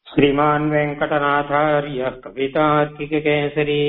श्रीमान् वेङ्कटनाथार्यः कवितार्किककेसरी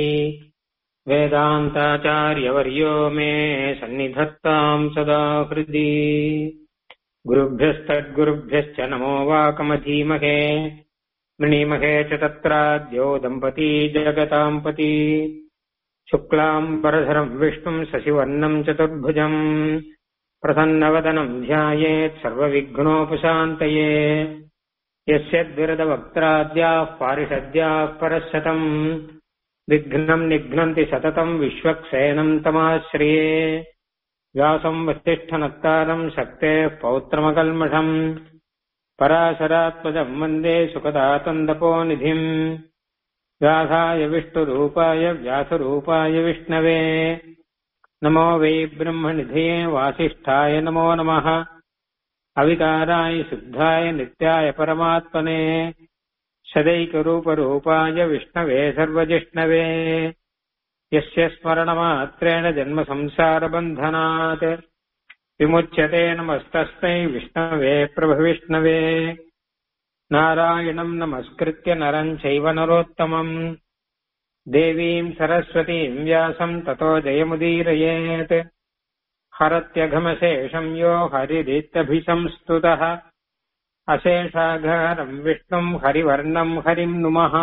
वेदान्ताचार्यवर्यो मे सन्निधत्ताम् सदा हृदि गुरुभ्यस्तद्गुरुभ्यश्च नमो वाकमधीमहे मृणीमहे च तत्राद्यो दम्पती जगताम् पति शुक्लाम् परधरम् विष्णुम् शशिवर्णम् चतुर्भुजम् प्रसन्नवदनम् ध्यायेत् सर्वविघ्नोपशान्तये यस्य द्विरदवक्त्राद्याः पारिषद्याः परशतम् विघ्नम् निघ्नन्ति सततम् विश्वक्सेनम् तमाश्रिये व्यासम् वसिष्ठनत्तारम् शक्तेः पौत्रमकल्मषम् पराशरात्मजम् वन्दे सुखदातन्दपोनिधिम् व्यासाय विष्णुरूपाय व्यासरूपाय विष्णवे नमो वै ब्रह्मनिधये वासिष्ठाय नमो नमः अविकाराय शुद्धाय नित्याय परमात्मने सदैकरूपरूपाय विष्णवे सर्वजिष्णवे यस्य स्मरणमात्रेण जन्मसंसारबन्धनात् विमुच्यते नमस्तस्मै विष्णवे प्रभविष्णवे नारायणम् नमस्कृत्य नरम् चैव नरोत्तमम् देवीम् सरस्वतीम् व्यासम् ततो जयमुदीरयेत् हरत्यघमशेषम् यो हरिरित्यभिसंस्तुतः அசேஷாகாரம் விஷ்ணும் ஹரிவர்ணம் ஹரிம் நுமஹா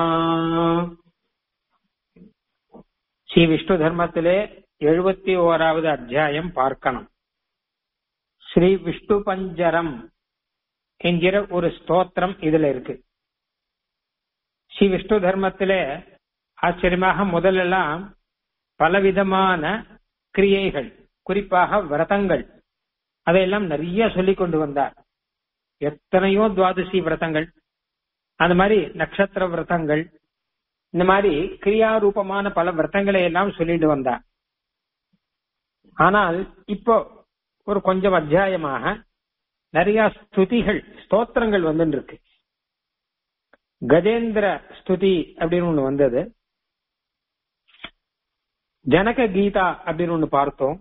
ஸ்ரீ விஷ்ணு தர்மத்திலே எழுபத்தி ஓராவது அத்தியாயம் பார்க்கணும் ஸ்ரீ விஷ்ணு பஞ்சரம் என்கிற ஒரு ஸ்தோத்திரம் இதுல இருக்கு ஸ்ரீ விஷ்ணு தர்மத்திலே ஆச்சரியமாக முதலெல்லாம் பலவிதமான கிரியைகள் குறிப்பாக விரதங்கள் அதையெல்லாம் நிறைய சொல்லிக் கொண்டு வந்தார் எத்தனையோ துவாதசி விரதங்கள் அந்த மாதிரி நட்சத்திர விரதங்கள் இந்த மாதிரி கிரியாரூபமான பல விரதங்களை எல்லாம் சொல்லிட்டு வந்தார் ஆனால் இப்போ ஒரு கொஞ்சம் அத்தியாயமாக நிறைய ஸ்துதிகள் ஸ்தோத்திரங்கள் வந்து இருக்கு கஜேந்திர ஸ்துதி அப்படின்னு ஒண்ணு வந்தது ஜனக கீதா அப்படின்னு ஒண்ணு பார்த்தோம்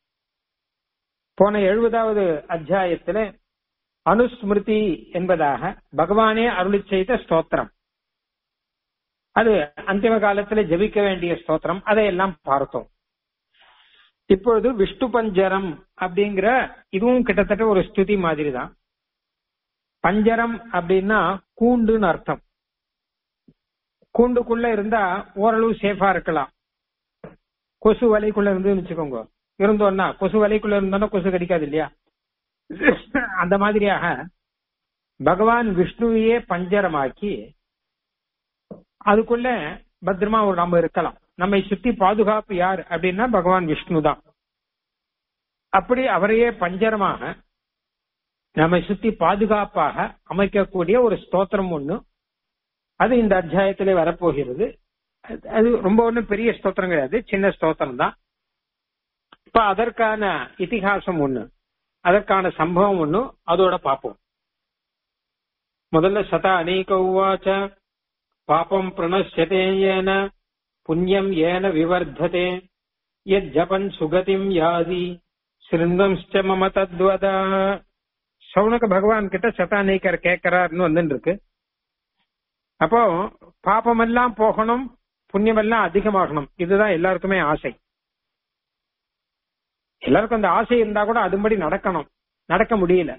போன எழுபதாவது அத்தியாயத்துல அனுஸ்மிருதி என்பதாக பகவானே அருளி செய்த ஸ்தோத்திரம் அது அந்திம காலத்துல ஜபிக்க வேண்டிய ஸ்தோத்திரம் அதையெல்லாம் பார்த்தோம் இப்பொழுது விஷ்ணு பஞ்சரம் அப்படிங்கிற இதுவும் கிட்டத்தட்ட ஒரு ஸ்துதி மாதிரி தான் பஞ்சரம் அப்படின்னா கூண்டுன்னு அர்த்தம் கூண்டுக்குள்ள இருந்தா ஓரளவு சேஃபா இருக்கலாம் கொசு வலைக்குள்ள இருந்து வச்சுக்கோங்க இருந்தோம்னா கொசு வலைக்குள்ள இருந்தோம்னா கொசு கடிக்காது இல்லையா அந்த மாதிரியாக பகவான் விஷ்ணுவையே பஞ்சரமாக்கி அதுக்குள்ள பத்திரமா ஒரு நம்ம இருக்கலாம் நம்மை சுத்தி பாதுகாப்பு யார் அப்படின்னா பகவான் விஷ்ணு தான் அப்படி அவரையே பஞ்சரமாக நம்மை சுத்தி பாதுகாப்பாக அமைக்கக்கூடிய ஒரு ஸ்தோத்திரம் ஒண்ணு அது இந்த அத்தியாயத்திலே வரப்போகிறது அது ரொம்ப ஒன்றும் பெரிய ஸ்தோத்திரம் கிடையாது சின்ன ஸ்தோத்திரம் தான் இப்ப அதற்கான இத்திகாசம் ஒண்ணு அதற்கான சம்பவம் ஒண்ணு அதோட பார்ப்போம் முதல்ல சத அநேக உவாச்ச பாபம் பிரணசியதே ஏன புண்ணியம் ஏன விவர்ததே எத் ஜபன் சுகதிம் யாதி சிருந்தம்ஸ்ச மம தத்வத சவுனக பகவான் கிட்ட சதாநீக்கர் கேட்கிறார்னு வந்து இருக்கு அப்போ பாப்பமெல்லாம் போகணும் புண்ணியமெல்லாம் அதிகமாகணும் இதுதான் எல்லாருக்குமே ஆசை எல்லாருக்கும் அந்த ஆசை இருந்தா கூட அதுபடி நடக்கணும் நடக்க முடியல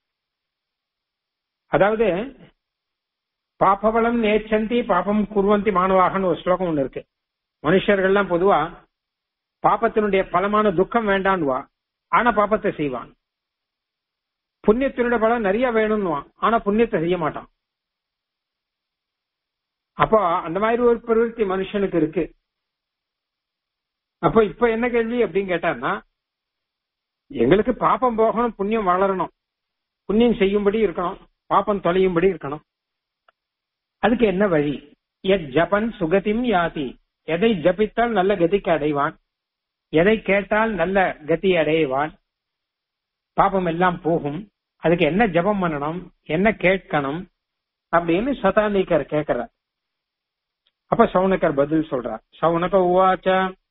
அதாவது பாப்பவளம் நேச்சந்தி பாப்பம் குருவந்தி மாணவாகன்னு ஒரு ஸ்லோகம் ஒண்ணு இருக்கு மனுஷர்கள்லாம் பொதுவா பாப்பத்தினுடைய பலமான துக்கம் வேண்டான்வா ஆனா பாப்பத்தை செய்வான் புண்ணியத்தினுடைய பலம் நிறைய வேணும்னுவான் ஆனா புண்ணியத்தை செய்ய மாட்டான் அப்போ அந்த மாதிரி ஒரு பிரவருத்தி மனுஷனுக்கு இருக்கு அப்போ இப்ப என்ன கேள்வி அப்படின்னு கேட்டான்னா எங்களுக்கு பாப்பம் போகணும் புண்ணியம் வளரணும் புண்ணியம் செய்யும்படி இருக்கணும் பாப்பம் தொலையும்படி இருக்கணும் அதுக்கு என்ன வழி எத் ஜபன் சுகதிம் யாதி எதை ஜபித்தால் நல்ல கதிக்கு அடைவான் எதை கேட்டால் நல்ல கதி அடைவான் பாப்பம் எல்லாம் போகும் அதுக்கு என்ன ஜபம் பண்ணணும் என்ன கேட்கணும் அப்படின்னு சதானிக்கர் கேட்கிறார் அப்ப சவுனக்கர் பதில் சொல்றார் சவுனக உவாச்ச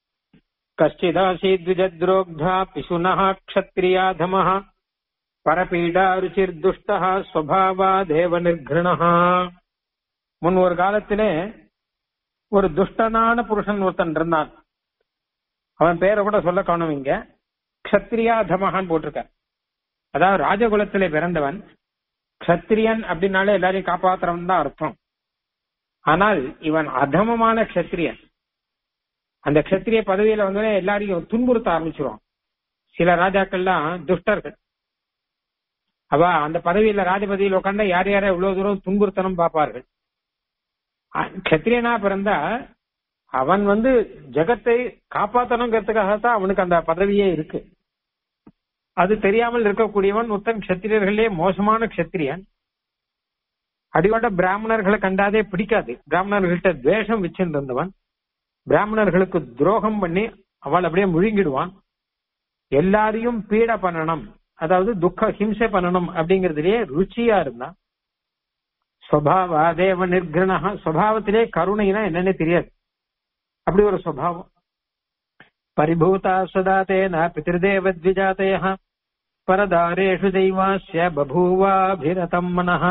கஷ்டிதாசீத்விஜத்ரோக்தா பிசுனः க்ஷத்ரியாதமः பரபீடா ருச்சிர்துஷ்டः ஸ்வபாவாதேவ நிர்கிருணः முன் ஒரு காலத்திலே ஒரு துஷ்டனான புருஷன் ஒருத்தன் இருந்தான் அவன் பேரை கூட சொல்ல காணும் இங்க கஷத்ரியா தமகான் போட்டிருக்க அதாவது ராஜகுலத்திலே பிறந்தவன் கஷத்திரியன் அப்படின்னாலே எல்லாரையும் காப்பாத்துறவன் தான் அர்த்தம் ஆனால் இவன் அதமமான கஷத்திரியன் அந்த கஷத்திரிய பதவியில வந்து எல்லாரையும் துன்புறுத்த ஆரம்பிச்சிருவான் சில ராஜாக்கள்லாம் துஷ்டர்கள் அவ அந்த பதவியில ராஜபதியில் உட்காந்தா யார் யாரை எவ்வளவு தூரம் துன்புறுத்தணும் பார்ப்பார்கள் கத்திரியனா பிறந்தா அவன் வந்து ஜெகத்தை காப்பாத்தணுங்கிறதுக்காகத்தான் அவனுக்கு அந்த பதவியே இருக்கு அது தெரியாமல் இருக்கக்கூடியவன் ஒருத்தன் கத்திரியர்களே மோசமான கத்திரியன் அடியோட பிராமணர்களை கண்டாதே பிடிக்காது பிராமணர்கள்ட்ட துவேஷம் வச்சுட்டு இருந்தவன் பிராமணர்களுக்கு துரோகம் பண்ணி அவள் அப்படியே முழுங்கிடுவான் எல்லாரையும் பீட பண்ணணும் அதாவது துக்க ஹிம்சை பண்ணணும் அப்படிங்கறதுலயே ருச்சியா இருந்தான் ஸ்வபாவ தேவ நிர்கிரணா ஸ்வபாவத்திலே கருணைனா என்னன்னு தெரியாது அப்படி ஒரு ஸ்வபாவம் பரிபூதா சதாத்தேன பிதிருதேவ த்விஜாதய பரதாரேஷு தெய்வாஸ்ய பபூவாபிரதம் மனஹ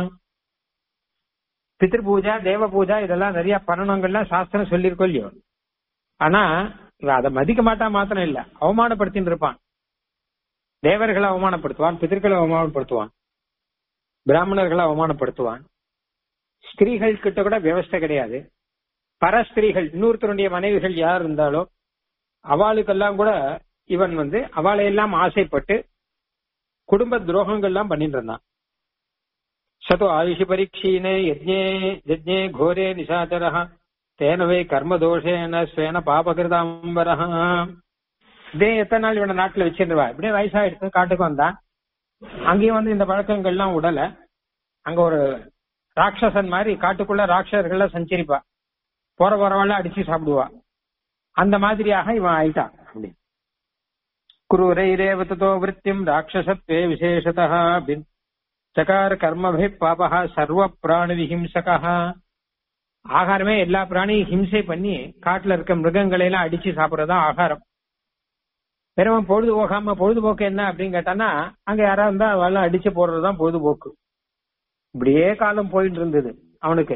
பிதிரு பூஜா தேவ பூஜா இதெல்லாம் நிறைய பண்ணணுங்கள்லாம் சாஸ்திரம் சொல்லியிருக்கோம் இல்லையோ ஆனா இவன் அதை மதிக்க மாட்டான் மாத்திரம் இல்ல அவமானப்படுத்தின்னு இருப்பான் தேவர்களை அவமானப்படுத்துவான் பிதர்களை அவமானப்படுத்துவான் பிராமணர்களை அவமானப்படுத்துவான் ஸ்திரீகள் கிட்ட கூட வியவஸ்தை கிடையாது பரஸ்திரீகள் இன்னொருத்தருடைய மனைவிகள் யார் இருந்தாலோ அவளுக்கெல்லாம் கூட இவன் வந்து அவளை எல்லாம் ஆசைப்பட்டு குடும்ப துரோகங்கள்லாம் பண்ணிட்டு இருந்தான் சதோ ஆயுஷி பரீட்சீனே யஜ்ஞே யஜ்ஞே கோரே நிசாச்சரஹ தேன வை கர்மதோஷேன ஸ்வேன பாபகிருதாம்பரஹ இதே எத்தனை நாள் இவனை நாட்டுல வச்சிருவா இப்படியே வயசாயிடுச்சு காட்டுக்கு வந்தான் அங்கேயும் வந்து இந்த பழக்கங்கள்லாம் உடல அங்க ஒரு ராட்சசன் மாதிரி காட்டுக்குள்ள ராட்சசர்கள்லாம் சஞ்சரிப்பா போற போறவெல்லாம் அடிச்சு சாப்பிடுவா அந்த மாதிரியாக இவன் ஆயிட்டான் அப்படி குரூரைரேவ ததோ விருத்தியம் ராட்சசத்வே விசேஷதா அப்படின்னு சகார கர்மபி பாபா சர்வ பிராணி விஹிம்சகா ஆகாரமே எல்லா பிராணியும் ஹிம்சை பண்ணி காட்டுல இருக்க மிருகங்களை எல்லாம் அடிச்சு சாப்பிடறதா ஆகாரம் வெறும் பொழுது போகாம பொழுதுபோக்கு என்ன அப்படின்னு கேட்டானா அங்க யாராவது இருந்தா அவெல்லாம் அடிச்சு போடுறதுதான் பொழுதுபோக்கு இப்படியே காலம் போயிட்டு இருந்தது அவனுக்கு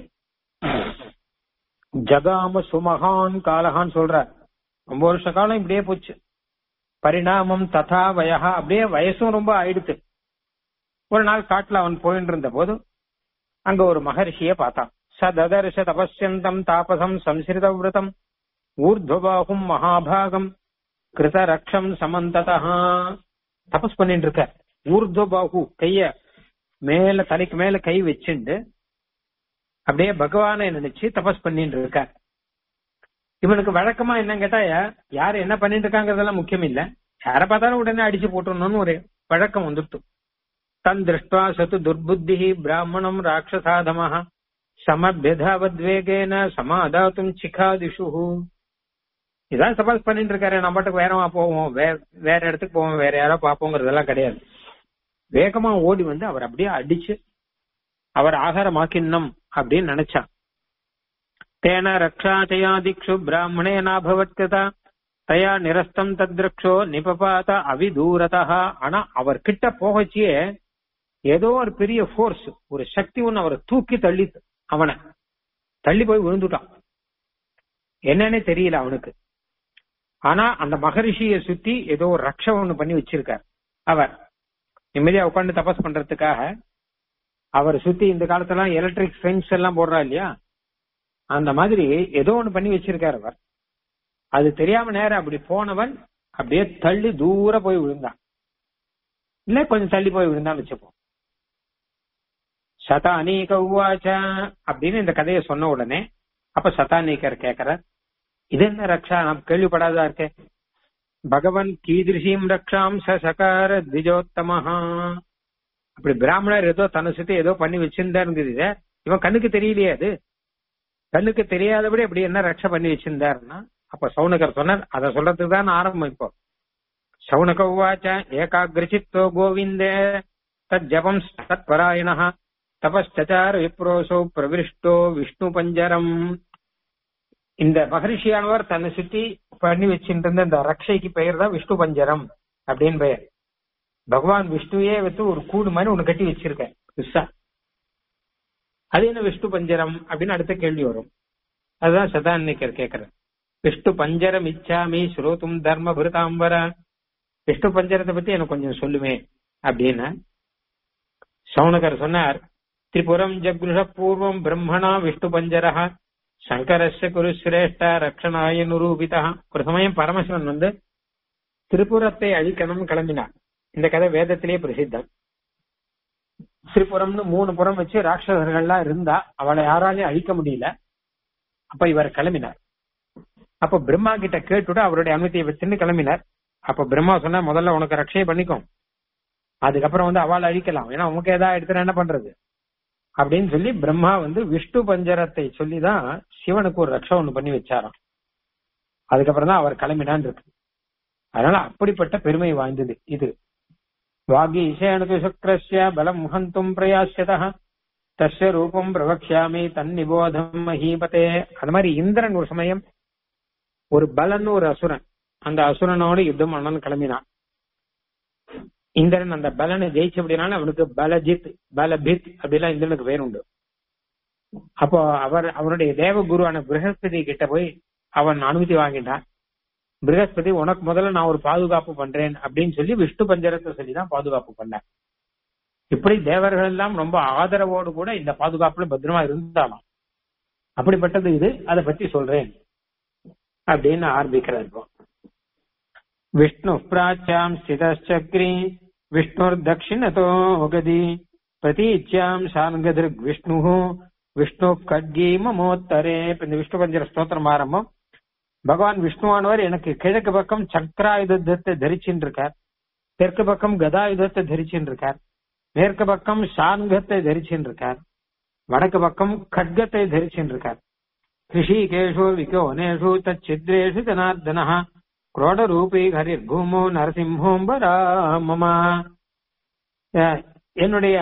ஜகாம சுமகான் காலகான் சொல்ற ரொம்ப வருஷ காலம் இப்படியே போச்சு பரிணாமம் ததா வயகா அப்படியே வயசும் ரொம்ப ஆயிடுத்து ஒரு நாள் காட்டுல அவன் போயிட்டு இருந்த போது அங்க ஒரு மகர்ஷிய பார்த்தான் சததர்ஷ தபஸ்யந்தம் தாபசம் சம்ஸ்கிருத விரதம் ஊர்துவபாகும் மகாபாகம் கிருத ரக்ஷம் சமந்ததா தபஸ் பண்ணிட்டு இருக்க ஊர்துவபாகு கைய மேல தலைக்கு மேல கை வச்சுண்டு அப்படியே பகவானை நினைச்சு தபஸ் பண்ணிட்டு இருக்க இவனுக்கு வழக்கமா என்ன கேட்டா யாரு என்ன பண்ணிட்டு இருக்காங்கிறதெல்லாம் முக்கியம் இல்ல யார பார்த்தாலும் உடனே அடிச்சு போட்டுடணும்னு ஒரு வழக்கம் வந்துட்டு தன் திருஷ்டுவா சத்து துர்புத்தி பிராமணம் ராட்சசாதம சமபியதாவத்வேகேன சமாதாத்தும் சிகாதிஷு இதான் தபாஸ் பண்ணிட்டு இருக்காரு நம்ம பாட்டுக்கு வேறமா போவோம் வேற இடத்துக்கு போவோம் வேற யாரோ பாப்போங்கிறதெல்லாம் கிடையாது வேகமா ஓடி வந்து அவர் அப்படியே அடிச்சு அவர் ஆகாரமாக்கின்னம் அப்படின்னு நினைச்சான் தேன ரக்ஷா தயாதிக்ஷு பிராமணே நாபவத்கதா தயா நிரஸ்தம் தத்ரக்ஷோ நிபபாத அவிதூரதா ஆனா அவர் கிட்ட போகச்சியே ஏதோ ஒரு பெரிய ஃபோர்ஸ் ஒரு சக்தி ஒண்ணு அவரை தூக்கி தள்ளி அவனை தள்ளி போய் விழுந்துட்டான் என்னன்னே தெரியல அவனுக்கு ஆனா அந்த மகரிஷிய சுத்தி ஏதோ ஒரு ரக்ஷ ஒண்ணு பண்ணி வச்சிருக்கார் அவர் நிம்மதியா உட்காந்து தபஸ் பண்றதுக்காக அவர் சுத்தி இந்த காலத்துல எலக்ட்ரிக் ஃபென்ஸ் எல்லாம் போடுறா இல்லையா அந்த மாதிரி ஏதோ ஒண்ணு பண்ணி வச்சிருக்காரு அவர் அது தெரியாம நேரம் அப்படி போனவன் அப்படியே தள்ளி தூர போய் விழுந்தான் இல்ல கொஞ்சம் தள்ளி போய் விழுந்தான் வச்சுப்போம் சதானீக உவாச்ச அப்படின்னு இந்த கதையை சொன்ன உடனே அப்ப சதானீகர் கேக்குற இது என்ன ரக்ஷா நான் கேள்விப்படாதா இருக்கேன் பகவன் கீதிருஷீம் ரக்ஷாம் ச சகார திஜோத்தமஹா அப்படி பிராமணர் ஏதோ தன்னை சுத்தி ஏதோ பண்ணி வச்சிருந்தா இருந்தது இவன் கண்ணுக்கு தெரியலையே அது கண்ணுக்கு தெரியாதபடி அப்படி என்ன ரக்ஷ பண்ணி வச்சிருந்தாருன்னா அப்ப சவுனகர் சொன்னார் அதை சொல்றதுக்கு தான் ஆரம்பம் இப்போ சவுனக உவாச்ச ஏகாகிரசித்தோ கோவிந்தே தத் ஜபம் தத் பராயண தபஸ்டச்சார விப்ரோசோ பிரவிஷ்டோ விஷ்ணு பஞ்சரம் இந்த மகரிஷியானவர் தன்னை சுத்தி பண்ணி வச்சுட்டு இருந்த இந்த ரக்ஷைக்கு பெயர் தான் விஷ்ணு பஞ்சரம் அப்படின்னு பெயர் பகவான் விஷ்ணுவே வச்சு ஒரு கூடு மாதிரி ஒண்ணு கட்டி வச்சிருக்கேன் புதுசா அது என்ன விஷ்ணு பஞ்சரம் அப்படின்னு அடுத்த கேள்வி வரும் அதுதான் சதாநிக்கர் கேட்கிறேன் விஷ்ணு பஞ்சரம் இச்சாமி ஸ்ரோதும் தர்ம புருதாம்பர விஷ்ணு பஞ்சரத்தை பத்தி எனக்கு கொஞ்சம் சொல்லுமே அப்படின்னு சவுனகர் சொன்னார் திரிபுரம் ஜக்ருஷ பூர்வம் பிரம்மணா விஷ்ணு பஞ்சரா சங்கரஸ்ய குரு சிரேஷ்ட ரக்ஷணாய நுரூபிதா ஒரு சமயம் பரமசிவன் வந்து திரிபுரத்தை அழிக்கணும்னு கிளம்பினார் இந்த கதை வேதத்திலேயே பிரசித்தம் திரிபுரம்னு மூணு புறம் வச்சு ராட்சசர்கள்லாம் இருந்தா அவளை யாராலையும் அழிக்க முடியல அப்ப இவர் கிளம்பினார் அப்ப பிரம்மா கிட்ட கேட்டுட்டு அவருடைய அனுமதியை வச்சுன்னு கிளம்பினார் அப்ப பிரம்மா சொன்னா முதல்ல உனக்கு ரட்சை பண்ணிக்கும் அதுக்கப்புறம் வந்து அவளை அழிக்கலாம் ஏன்னா உனக்கு ஏதாவது எடுத்துனா என்ன பண்றது அப்படின்னு சொல்லி பிரம்மா வந்து விஷ்ணு பஞ்சரத்தை சொல்லிதான் சிவனுக்கு ஒரு ரக்ஷம் ஒண்ணு பண்ணி வச்சாராம் அதுக்கப்புறம் தான் அவர் கிளம்பினான் இருக்கு அதனால அப்படிப்பட்ட பெருமை வாய்ந்தது இது வாகீஷேனுக்கு சுக்ரஸ்ய பலம் முகந்தும் பிரயாசியதா தஸ்ய ரூபம் பிரவக்ஷாமி தன்னிபோதம் மஹீபதே அது மாதிரி இந்திரன் ஒரு சமயம் ஒரு பலன் ஒரு அசுரன் அந்த அசுரனோட யுத்தம் பண்ணணும்னு கிளம்பினான் இந்திரன் அந்த பலனை ஜெயிச்சபடினால அவனுக்கு பலஜித் பலபித் அப்படிலாம் இந்திரனுக்கு பேர் உண்டு அப்போ அவர் அவருடைய தேவ குருவான பிரகஸ்பதி கிட்ட போய் அவன் அனுமதி வாங்கிட்டான் பிரகஸ்பதி உனக்கு முதல்ல நான் ஒரு பாதுகாப்பு பண்றேன் அப்படின்னு சொல்லி விஷ்ணு பஞ்சரத்தை சொல்லி தான் பாதுகாப்பு பண்ணேன் இப்படி தேவர்கள் எல்லாம் ரொம்ப ஆதரவோடு கூட இந்த பாதுகாப்புல பத்திரமா இருந்தாலும் அப்படிப்பட்டது இது அதை பத்தி சொல்றேன் அப்படின்னு ஆரம்பிக்கிறார் இப்போ விஷ்ணு பிராச்சாம் ஸ்திதச்சக்ரி விஷ்ணுர் தட்சிணதோ கதி பிரதீச்சாம் சாங்கதிருக் விஷ்ணு விஷ்ணு கட்கி மமோத்தரே இந்த விஷ்ணு பஞ்சர ஸ்தோத்திரம் ஆரம்பம் பகவான் விஷ்ணுவானவர் எனக்கு கிழக்கு பக்கம் சக்கராயுதத்தை தரிச்சுட்டு இருக்கார் தெற்கு பக்கம் கதாயுதத்தை தரிச்சுட்டு இருக்கார் மேற்கு பக்கம் சாங்கத்தை தரிச்சுட்டு இருக்கார் வடக்கு பக்கம் கட்கத்தை தரிச்சுட்டு இருக்கார் ரிஷிகேஷு விகோனேஷு தச்சித்ரேஷு ஜனார்தன குரோடரூபி ஹரிர் பூமோ நரசிம்ஹோம்பராமமா என்னுடைய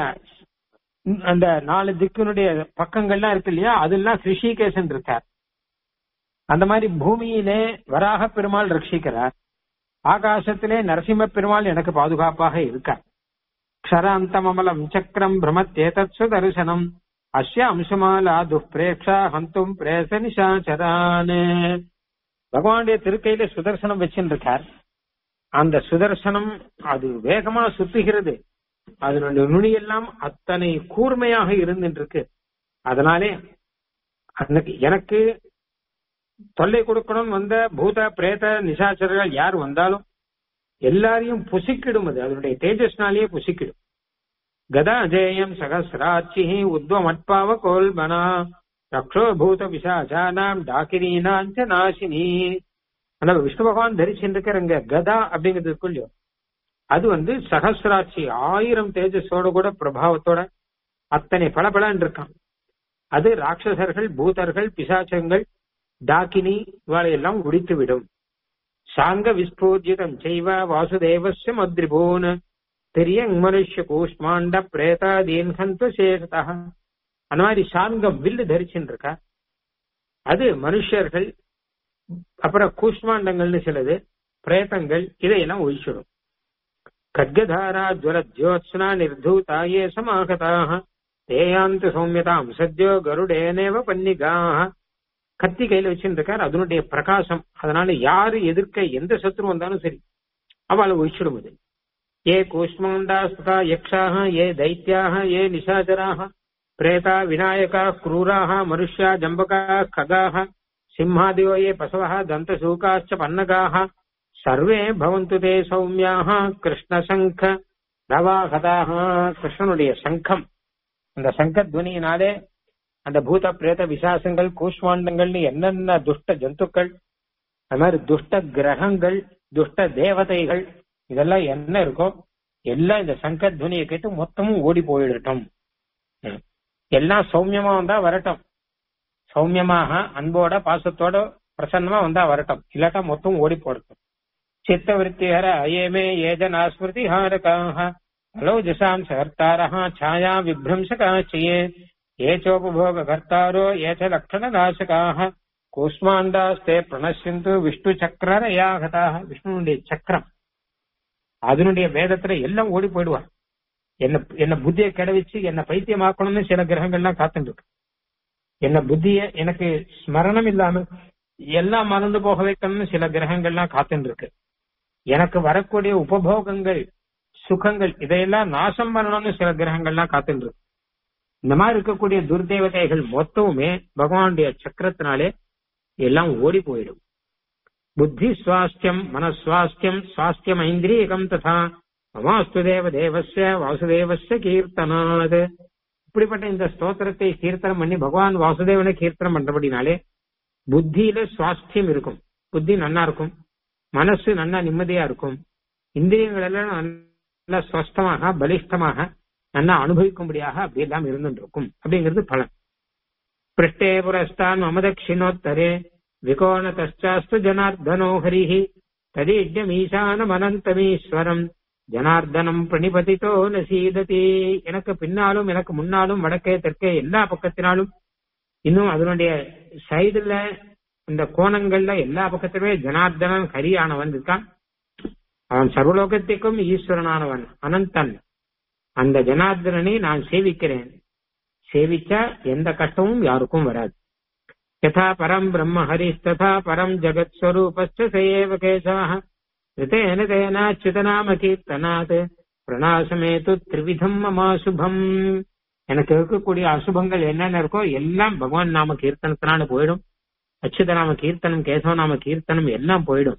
அந்த நாலு திக்கினுடைய பக்கங்கள்லாம் இருக்கு இல்லையா அதெல்லாம் ரிஷிகேசன் இருக்கார் அந்த மாதிரி பூமியிலே வராக பெருமாள் ரட்சிக்கிறார் ஆகாசத்திலே நரசிம்ம பெருமாள் எனக்கு பாதுகாப்பாக இருக்கார் க்ஷராந்தமலம் சக்கரம் பிரமத்தேதத்சு தரிசனம் அஸ்ய அம்சமாலா துஷ்பிரேக்ஷா ஹந்தும் பிரேச நிஷாச்சரான் பகவானுடைய திருக்கையில சுதர்சனம் வச்சுருக்கார் அந்த சுதர்சனம் அது வேகமா சுத்துகிறது அதனுடைய நுனியெல்லாம் அத்தனை கூர்மையாக இருந்துட்டு இருக்கு அதனாலே அன்னைக்கு எனக்கு தொல்லை கொடுக்கணும் வந்த பூத பிரேத நிசாச்சரர்கள் யார் வந்தாலும் எல்லாரையும் புசிக்கிடும் அது அதனுடைய தேஜஸ்னாலேயே புசிக்கிடும் கதாஜேயம் சகசிராட்சி உத்வமட்பாவ கோல்பனா ரக்ஷோ பூத பிசாச்சானாம் டாக்கிரீனாஞ்ச நாசினி ஆனா விஷ்ணு பகவான் தரிச்சுருக்கிறங்க கதா அப்படிங்கிறது இல்லையோ அது வந்து சகசிராட்சி ஆயிரம் தேஜஸோட கூட பிரபாவத்தோட அத்தனை பளபளன்னு இருக்கான் அது ராட்சசர்கள் பூதர்கள் பிசாச்சங்கள் டாக்கினி இவாளையெல்லாம் உடித்து விடும் சாங்க விஸ்பூர்ஜிதம் செய்வ வாசுதேவஸ்ய மத்ரிபூன் பெரிய மனுஷ கூஷ்மாண்ட பிரேதாதீன் ஹந்து சேஷதா அந்த மாதிரி சாங்கம் வில்லு தரிச்சுன்னு இருக்கா அது மனுஷர்கள் அப்புறம் கூஷ்மாண்டங்கள்னு சிலது பிரேதங்கள் இதையெல்லாம் ஒழிச்சிடும் கட்கதாரா ஜுவல ஜோத்ஸ்னா நிர்தூதாயே சமாகதாக தேயாந்து சௌமியதாம் சத்யோ கருடேனேவ பன்னிகாக கத்தி கையில வச்சுட்டு இருக்கார் அதனுடைய பிரகாசம் அதனால யாரு எதிர்க்க எந்த சத்ரு வந்தாலும் சரி அவளை ஒழிச்சிடும் அது ஏ கூஷ்மாண்டா சுதா யக்ஷாக ஏ தைத்தியாக ஏ நிசாச்சராக பிரேதா விநாயகா क्रूराः மனுஷ்யா ஜம்பகா खगाः சிம்ஹாதியோ ஏ பசவः தந்தசூகாश्च பன்னகாः சர்வே பவந்து தே சௌமியாக கிருஷ்ணசங்க நவாகதாக கிருஷ்ணனுடைய சங்கம் அந்த சங்க துவனியினாலே அந்த பூத பிரேத விசாசங்கள் கூஷ்மாண்டங்கள்னு என்னென்ன துஷ்ட ஜந்துக்கள் அது மாதிரி துஷ்ட கிரகங்கள் துஷ்ட தேவதைகள் இதெல்லாம் என்ன இருக்கோ எல்லாம் இந்த சங்க துவனியை கேட்டு மொத்தமும் ஓடி போயிடட்டும் எல்லாம் சௌமியமா வந்தா வரட்டும் சௌமியமாக அன்போட பாசத்தோட பிரசன்னமா வந்தா வரட்டும் இல்லாட்டா மொத்தம் ஓடி போடட்டும் சித்த விற்த்திஹர அயேமே ஏஜனா ஸ்மிருதி ஹாரகாக அலோஜசாம் சகர்த்தாரः छाया விப்ரம்சகாச்சயே ஏச்சோபபோக கர்த்தாரோ ஏச்ச லக்ஷண நாசகாக கூஷ்மாண்டாஸ்தே பிரணசிந்து விஷ்ணு சக்கரயாகதாக விஷ்ணுனுடைய சக்கரம் அதனுடைய வேதத்துல எல்லாம் ஓடி போயிடுவார் என்ன என்ன புத்தியை கெடவிச்சு என்ன பைத்தியமாக்கணும்னு சில கிரகங்கள்லாம் காத்துட்டு இருக்கு என்ன புத்திய எனக்கு ஸ்மரணம் இல்லாம எல்லாம் மறந்து போக வைக்கணும்னு சில கிரகங்கள்லாம் காத்துட்டு இருக்கு எனக்கு வரக்கூடிய உபபோகங்கள் சுகங்கள் இதையெல்லாம் நாசம் பண்ணணும்னு சில கிரகங்கள்லாம் காத்துட்டு இருக்கு இந்த மாதிரி இருக்கக்கூடிய துர்தேவதைகள் மொத்தமுமே பகவானுடைய சக்கரத்தினாலே எல்லாம் ஓடி போயிடும் புத்தி சுவாஸ்தியம் மனசுவாஸ்தியம் சுவாஸ்தியம் ஐந்திரியகம் ததா மமாஸ்து தேவ தேவஸ்ய வாசுதேவஸ்ய கீர்த்தனாத் இப்படிப்பட்ட இந்த ஸ்தோத்திரத்தை கீர்த்தனம் பண்ணி பகவான் வாசுதேவனை கீர்த்தனம் பண்றபடினாலே புத்தியில சுவாஸ்தியம் இருக்கும் புத்தி நன்னா இருக்கும் மனசு நன்னா நிம்மதியா இருக்கும் இந்திரியங்கள் எல்லாம் நல்லா ஸ்வஸ்தமாக பலிஷ்டமாக நல்லா அனுபவிக்கும்படியாக அப்படி எல்லாம் இருந்துட்டு இருக்கும் அப்படிங்கிறது பலன் பிருஷ்டே புரஸ்தான் மம தட்சிணோத்தரே விகோணதாஸ்து ஜனார்தனோ ஹரிஹி ததீஜ்யமீசானம் அனந்தமீஸ்வரம் ஜனார்தனம் பிரணிபதித்தோ நசீததி எனக்கு பின்னாலும் எனக்கு முன்னாலும் வடக்கே தெற்கே எல்லா பக்கத்தினாலும் இன்னும் அதனுடைய சைடுல இந்த கோணங்கள்ல எல்லா பக்கத்திலுமே ஜனார்தனன் ஹரியானவன் இருக்கான் அவன் சர்வலோகத்திற்கும் ஈஸ்வரனானவன் அனந்தன் அந்த ஜனார்தனனை நான் சேவிக்கிறேன் சேவிச்சா எந்த கஷ்டமும் யாருக்கும் வராது யதா பரம் பிரம்ம ஹரிஸ்ததா பரம் ஜகத் ஸ்வரூபஸ்ய சயேவ கேசவः ரிதேன தேனாச்சுதநாம கீர்த்தனாத் பிரணாசமேது திரிவிதம் மமாசுபம் எனக்கு இருக்கக்கூடிய அசுபங்கள் என்னென்ன இருக்கோ எல்லாம் பகவான் நாம கீர்த்தனத்தினால போயிடும் அச்சுத நாம கீர்த்தனம் கேசவ நாம கீர்த்தனம் எல்லாம் போயிடும்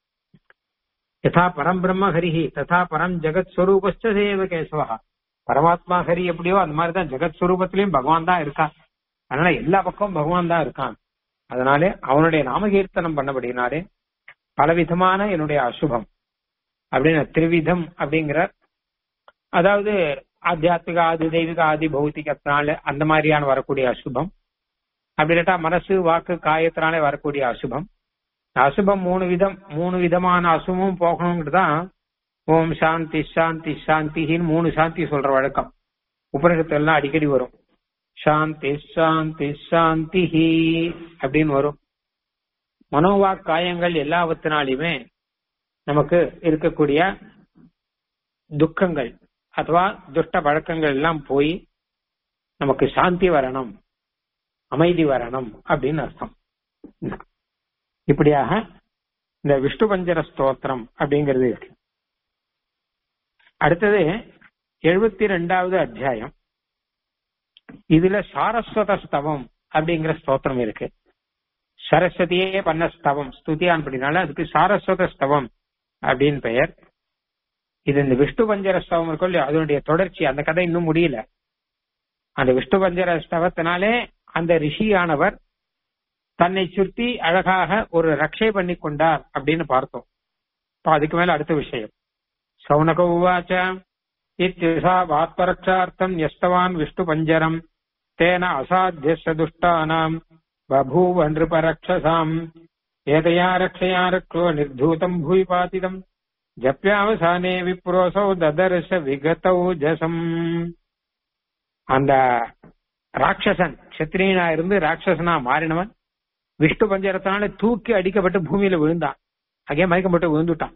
யதா பரம் பிரம்ம ஹரிஹி ததா பரம் ஜெகத் ஸ்வரூபஸ்ட தேவ கேசவா பரமாத்மா ஹரி எப்படியோ அந்த மாதிரிதான் ஜெகத் ஸ்வரூபத்திலயும் பகவான் தான் இருக்கான் அதனால எல்லா பக்கமும் பகவான் தான் இருக்கான் அதனாலே அவனுடைய நாமகீர்த்தனம் பண்ணபடினாலே பலவிதமான என்னுடைய அசுபம் அப்படின்னு திருவிதம் அப்படிங்கிற அதாவது ஆத்தியாத்மிக ஆதி தெய்வீக ஆதி பௌத்திகத்தினால அந்த மாதிரியான வரக்கூடிய அசுபம் அப்படி இல்லாட்டா மனசு வாக்கு காயத்தினாலே வரக்கூடிய அசுபம் அசுபம் மூணு விதம் மூணு விதமான அசுபமும் போகணுங்கிறது தான் ஓம் சாந்தி சாந்தி சாந்தின்னு மூணு சாந்தி சொல்ற வழக்கம் உபனிஷத்து எல்லாம் அடிக்கடி வரும் சாந்தி சாந்தி சாந்தி அப்படின்னு வரும் மனோவாக் காயங்கள் எல்லாவற்றினாலுமே நமக்கு இருக்கக்கூடிய துக்கங்கள் அதுவா துஷ்ட பழக்கங்கள் எல்லாம் போய் நமக்கு சாந்தி வரணும் அமைதி வரணும் அப்படின்னு அர்த்தம் இப்படியாக இந்த விஷ்ணு பஞ்சர ஸ்தோத்திரம் அப்படிங்கிறது இருக்கு அடுத்தது எழுபத்தி ரெண்டாவது அத்தியாயம் இதுல சாரஸ்வத ஸ்தவம் அப்படிங்கிற ஸ்தோத்திரம் இருக்கு சரஸ்வதியே பண்ண ஸ்தவம் ஸ்துதியான் அப்படினால அதுக்கு சாரஸ்வத ஸ்தவம் அப்படின்னு பெயர் இது இந்த விஷ்ணு பஞ்சர ஸ்தவம் இருக்கும் இல்லையா அதனுடைய தொடர்ச்சி அந்த கதை இன்னும் முடியல அந்த விஷ்ணு பஞ்சர ஸ்தவத்தினாலே அந்த ரிஷியானவர் தன்னை சுற்றி அழகாக ஒரு ரக்ஷை பண்ணி கொண்டார் அப்படின்னு பார்த்தோம் இப்ப அதுக்கு மேல அடுத்த விஷயம் சௌனக உவாச்ச இத்தியசா வாத்பரக்ஷார்த்தம் யஸ்தவான் விஷ்ணு பஞ்சரம் தேன அசாத்திய துஷ்டானாம் பபூவ நிருபரக்ஷசாம் ஏதையா ரக்ஷயா ரக்ஷோ நிர்தூதம் பூய் பாதிதம் ஜப்யாவசானே விப்ரோசௌ ததர்ஷ விகதௌ ஜசம் அந்த ராட்சசன் கஷத்திரியனா இருந்து ராட்சசனா மாறினவன் விஷ்ணு பஞ்சரத்தினால தூக்கி அடிக்கப்பட்டு பூமியில விழுந்தான் அங்கே மயக்கப்பட்டு விழுந்துட்டான்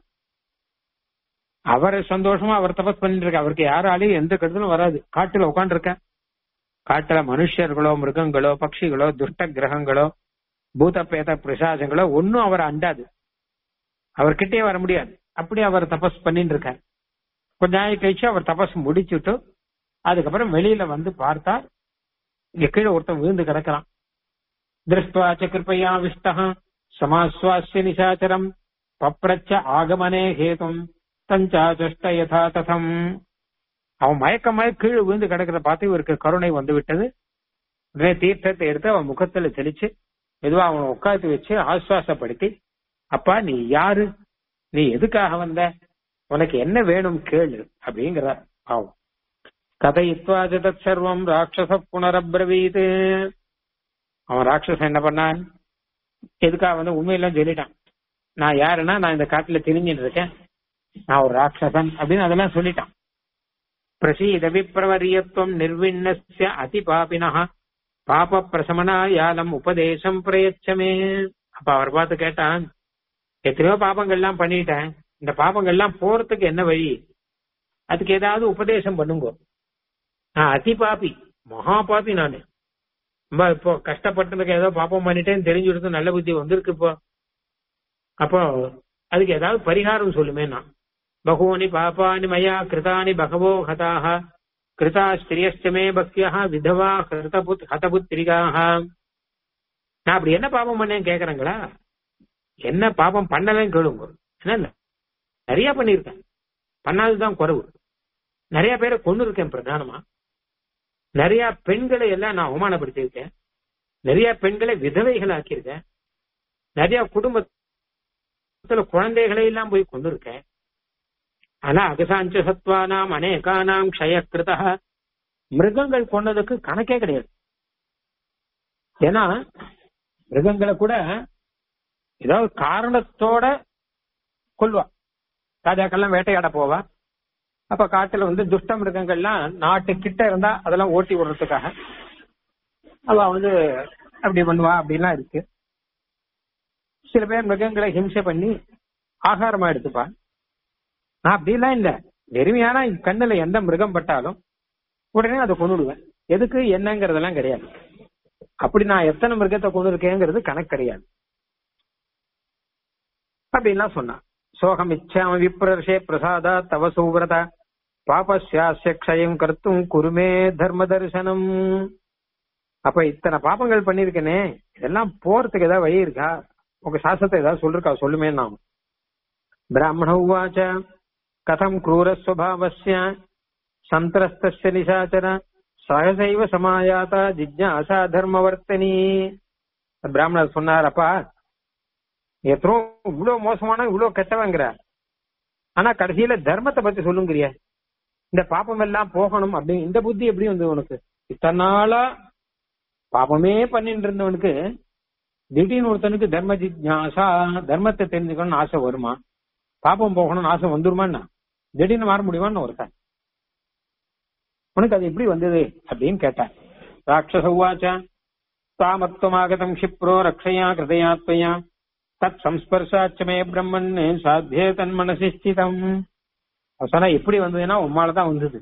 அவர் சந்தோஷமா அவர் தபஸ் பண்ணிட்டு இருக்க அவருக்கு யாராலையும் எந்த கெடுதலும் வராது காட்டுல உட்காந்துருக்க காட்டுல மனுஷர்களோ மிருகங்களோ பட்சிகளோ துஷ்ட கிரகங்களோ பூத பேத பிரசாதங்களோ ஒன்னும் அவர் அண்டாது அவர்கிட்டயே வர முடியாது அப்படி அவர் தபஸ் பண்ணிட்டு இருக்கார் கொஞ்ச நாள் கழிச்சு அவர் தபஸ் முடிச்சுட்டு அதுக்கப்புறம் வெளியில வந்து பார்த்தா இங்க கீழே ஒருத்தன் விழுந்து கிடக்கிறான் திருஷ்டுவா கிருப்பையா விஷ்டா சமாஸ்வாசிய நிசாச்சரம் பப்ரச்ச ஆகமனே ஹேதும் தஞ்சாச்சஷ்ட யதா ததம் அவன் மயக்கமாய் கீழே விழுந்து கிடக்கிறத பார்த்து இவருக்கு கருணை வந்து விட்டது உடனே தீர்த்தத்தை எடுத்து அவன் முகத்துல தெளிச்சு மெதுவா அவனை உட்காந்து வச்சு ஆஸ்வாசப்படுத்தி அப்பா நீ யாரு நீ எதுக்காக வந்த உனக்கு என்ன வேணும் கேளு அப்படிங்கிற பாவம் கதையித்வா ஜதத் சர்வம் ராட்சச புனரபிரவீத் அவன் ராட்சசன் என்ன பண்ணான் எதுக்காக வந்து உண்மையெல்லாம் சொல்லிட்டான் நான் யாருன்னா நான் இந்த காட்டுல திரிஞ்சிட்டு இருக்கேன் நான் ஒரு ராட்சசன் அப்படின்னு அதெல்லாம் சொல்லிட்டான் பிரசீத விப்ரவரியத்துவம் நிர்விண்ணஸ்ய அதி பாபினா பாப பிரசமனாயாலம் உபதேசம் பிரயச்சமே அப்ப அவர் பார்த்து கேட்டான் எத்தனையோ பாபங்கள்லாம் பண்ணிட்டேன் இந்த பாபங்கள்லாம் போறதுக்கு என்ன வழி அதுக்கு ஏதாவது உபதேசம் பண்ணுங்க நான் அதி பாப்பி மகா பாப்பி நானு ரொம்ப இப்போ கஷ்டப்பட்டதுக்கு ஏதோ பாப்பம் பண்ணிட்டேன்னு தெரிஞ்சு கொடுத்து நல்ல புத்தி வந்திருக்கு இப்போ அப்போ அதுக்கு ஏதாவது பரிகாரம் சொல்லுமே நான் பகூனி பாப்பானி மயா கிருதானி பகவோ ஹதாக கிருதா ஸ்திரியஸ்டமே பக்தியா விதவா ஹதபுத் ஹதபுத்திரிகாக நான் அப்படி என்ன பாபம் பண்ணேன் கேக்குறேங்களா என்ன பாபம் பண்ணலன்னு கேளுங்க என்ன நிறைய பண்ணிருக்கேன் பண்ணாததுதான் குறைவு நிறைய பேரை கொண்டு இருக்கேன் பிரதானமா நிறைய பெண்களை எல்லாம் நான் அவமானப்படுத்தியிருக்கேன் நிறைய பெண்களை விதவைகள் ஆக்கியிருக்கேன் நிறைய குடும்பத்துல குழந்தைகளை எல்லாம் போய் கொண்டு இருக்கேன் ஆனா அகசாஞ்ச சத்வானாம் அநேகானாம் க்ஷயக்கிருதா மிருகங்கள் கொண்டதுக்கு கணக்கே கிடையாது ஏன்னா மிருகங்களை கூட ஏதாவது காரணத்தோட கொள்வா ராஜாக்கள்லாம் வேட்டையாட போவா அப்ப காட்டுல வந்து துஷ்ட மிருகங்கள்லாம் நாட்டு கிட்ட இருந்தா அதெல்லாம் ஓட்டி விடுறதுக்காக அவ வந்து அப்படி பண்ணுவா அப்படிலாம் இருக்கு சில பேர் மிருகங்களை ஹிம்சை பண்ணி ஆகாரமா எடுத்துப்பா நான் அப்படிலாம் இல்ல வெறுமையான கண்ணுல எந்த மிருகம் பட்டாலும் உடனே அதை கொண்டுடுவேன் எதுக்கு என்னங்கிறதெல்லாம் கிடையாது அப்படி நான் எத்தனை மிருகத்தை கொண்டு இருக்கேங்கிறது கணக்கு கிடையாது அப்படின்லாம் சொன்னான் சோகம் இச்சாம விப்ரர்ஷே பிரசாதா தவ சூவிரதா பாபஸ்யாஸ்ய க்ஷயம் கர்த்தும் குருமே தர்ம தரிசனம் அப்ப இத்தனை பாபங்கள் பண்ணிருக்கனே இதெல்லாம் போறதுக்கு ஏதாவது வழி இருக்கா உங்க சாஸ்திரத்தை ஏதாவது சொல்லிருக்கா சொல்லுமே நாம் பிராமண உவாச்ச கதம் क्रूरस्वभावस्य சந்திரஸ்தஸ்ய நிசாச்சர சகசைவ சமாயாதா ஜிஜ்ஞாசா தர்மவர்த்தனி பிராமணர் சொன்னார் அப்பா எத்தனோ இவ்வளவு மோசமான இவ்வளவு கெட்டவங்கிற ஆனா கடைசியில தர்மத்தை பத்தி சொல்லுங்கிறிய இந்த பாப்பம் எல்லாம் போகணும் அப்படி இந்த புத்தி எப்படி வந்து உனக்கு இத்தனை நாளா பாப்பமே பண்ணிட்டு இருந்தவனுக்கு திடீர்னு ஒருத்தனுக்கு தர்ம ஜிஜ்ஞாசா தர்மத்தை தெரிஞ்சுக்கணும்னு ஆசை வருமா பாப்பம் போகணும்னு ஆசை வந்துருமான்னா திடீர்னு மாற முடியுமான்னு ஒருத்தன் உனக்கு அது எப்படி வந்தது அப்படின்னு கேட்டான் ராட்சச உவாச்ச தாமத்வமாகதம் க்ஷிப்ரோ ரக்ஷயா கிருதயாத்மயா தத் சம்ஸ்பர்சாச்சமே பிரம்மன் சாத்தியே தன் மனசி ஸ்திதம் சொன்னா எப்படி வந்ததுன்னா உம்மாலதான் வந்தது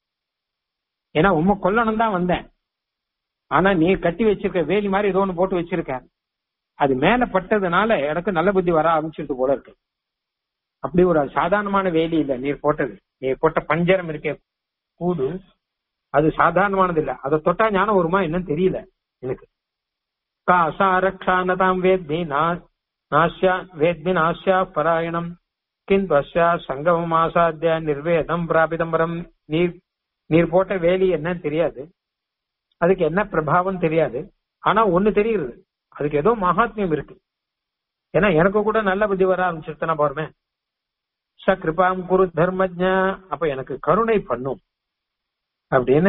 ஏன்னா உம்மை கொல்லணும் தான் வந்தேன் ஆனா நீ கட்டி வச்சிருக்க வேலி மாதிரி ஏதோ ஒண்ணு போட்டு வச்சிருக்க அது மேல பட்டதுனால எனக்கு நல்ல புத்தி வர ஆரம்பிச்சிருக்கு போல இருக்கு அப்படி ஒரு சாதாரணமான வேலி இல்ல நீர் போட்டது நீர் போட்ட பஞ்சரம் இருக்கே கூடு அது சாதாரணமானது இல்ல அதை தொட்டா ஞானம் வருமா என்னன்னு தெரியல எனக்கு காசாரக்ஷானதாம் வேத்மி நாஸ்யா வேத்மி நாஸ்யா பராயணம் கின் பஸ்யா சங்கமம் ஆசாத்திய நிர்வேதம் பிராபிதம்பரம் நீர் நீர் போட்ட வேலி என்னன்னு தெரியாது அதுக்கு என்ன பிரபாவம் தெரியாது ஆனா ஒண்ணு தெரியுது அதுக்கு ஏதோ மகாத்மியம் இருக்கு ஏன்னா எனக்கு கூட நல்ல புத்தி வர ஆரம்பிச்சிருத்தனா பாருமே ச கிருபாம் குரு தர்மஜா அப்ப எனக்கு கருணை பண்ணும் அப்படின்னு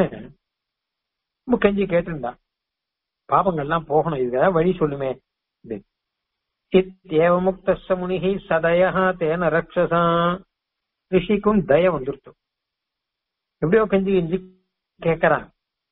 கெஞ்சி கேட்டிருந்தா பாபங்கள்லாம் போகணும் இதுக்காக வழி சொல்லுமே இத்தேவ முக்த முனிகி சதயா தேன ரக்ஷசா ரிஷிக்கும் தய வந்துருத்து எப்படியோ கெஞ்சி கெஞ்சி கேட்கறான்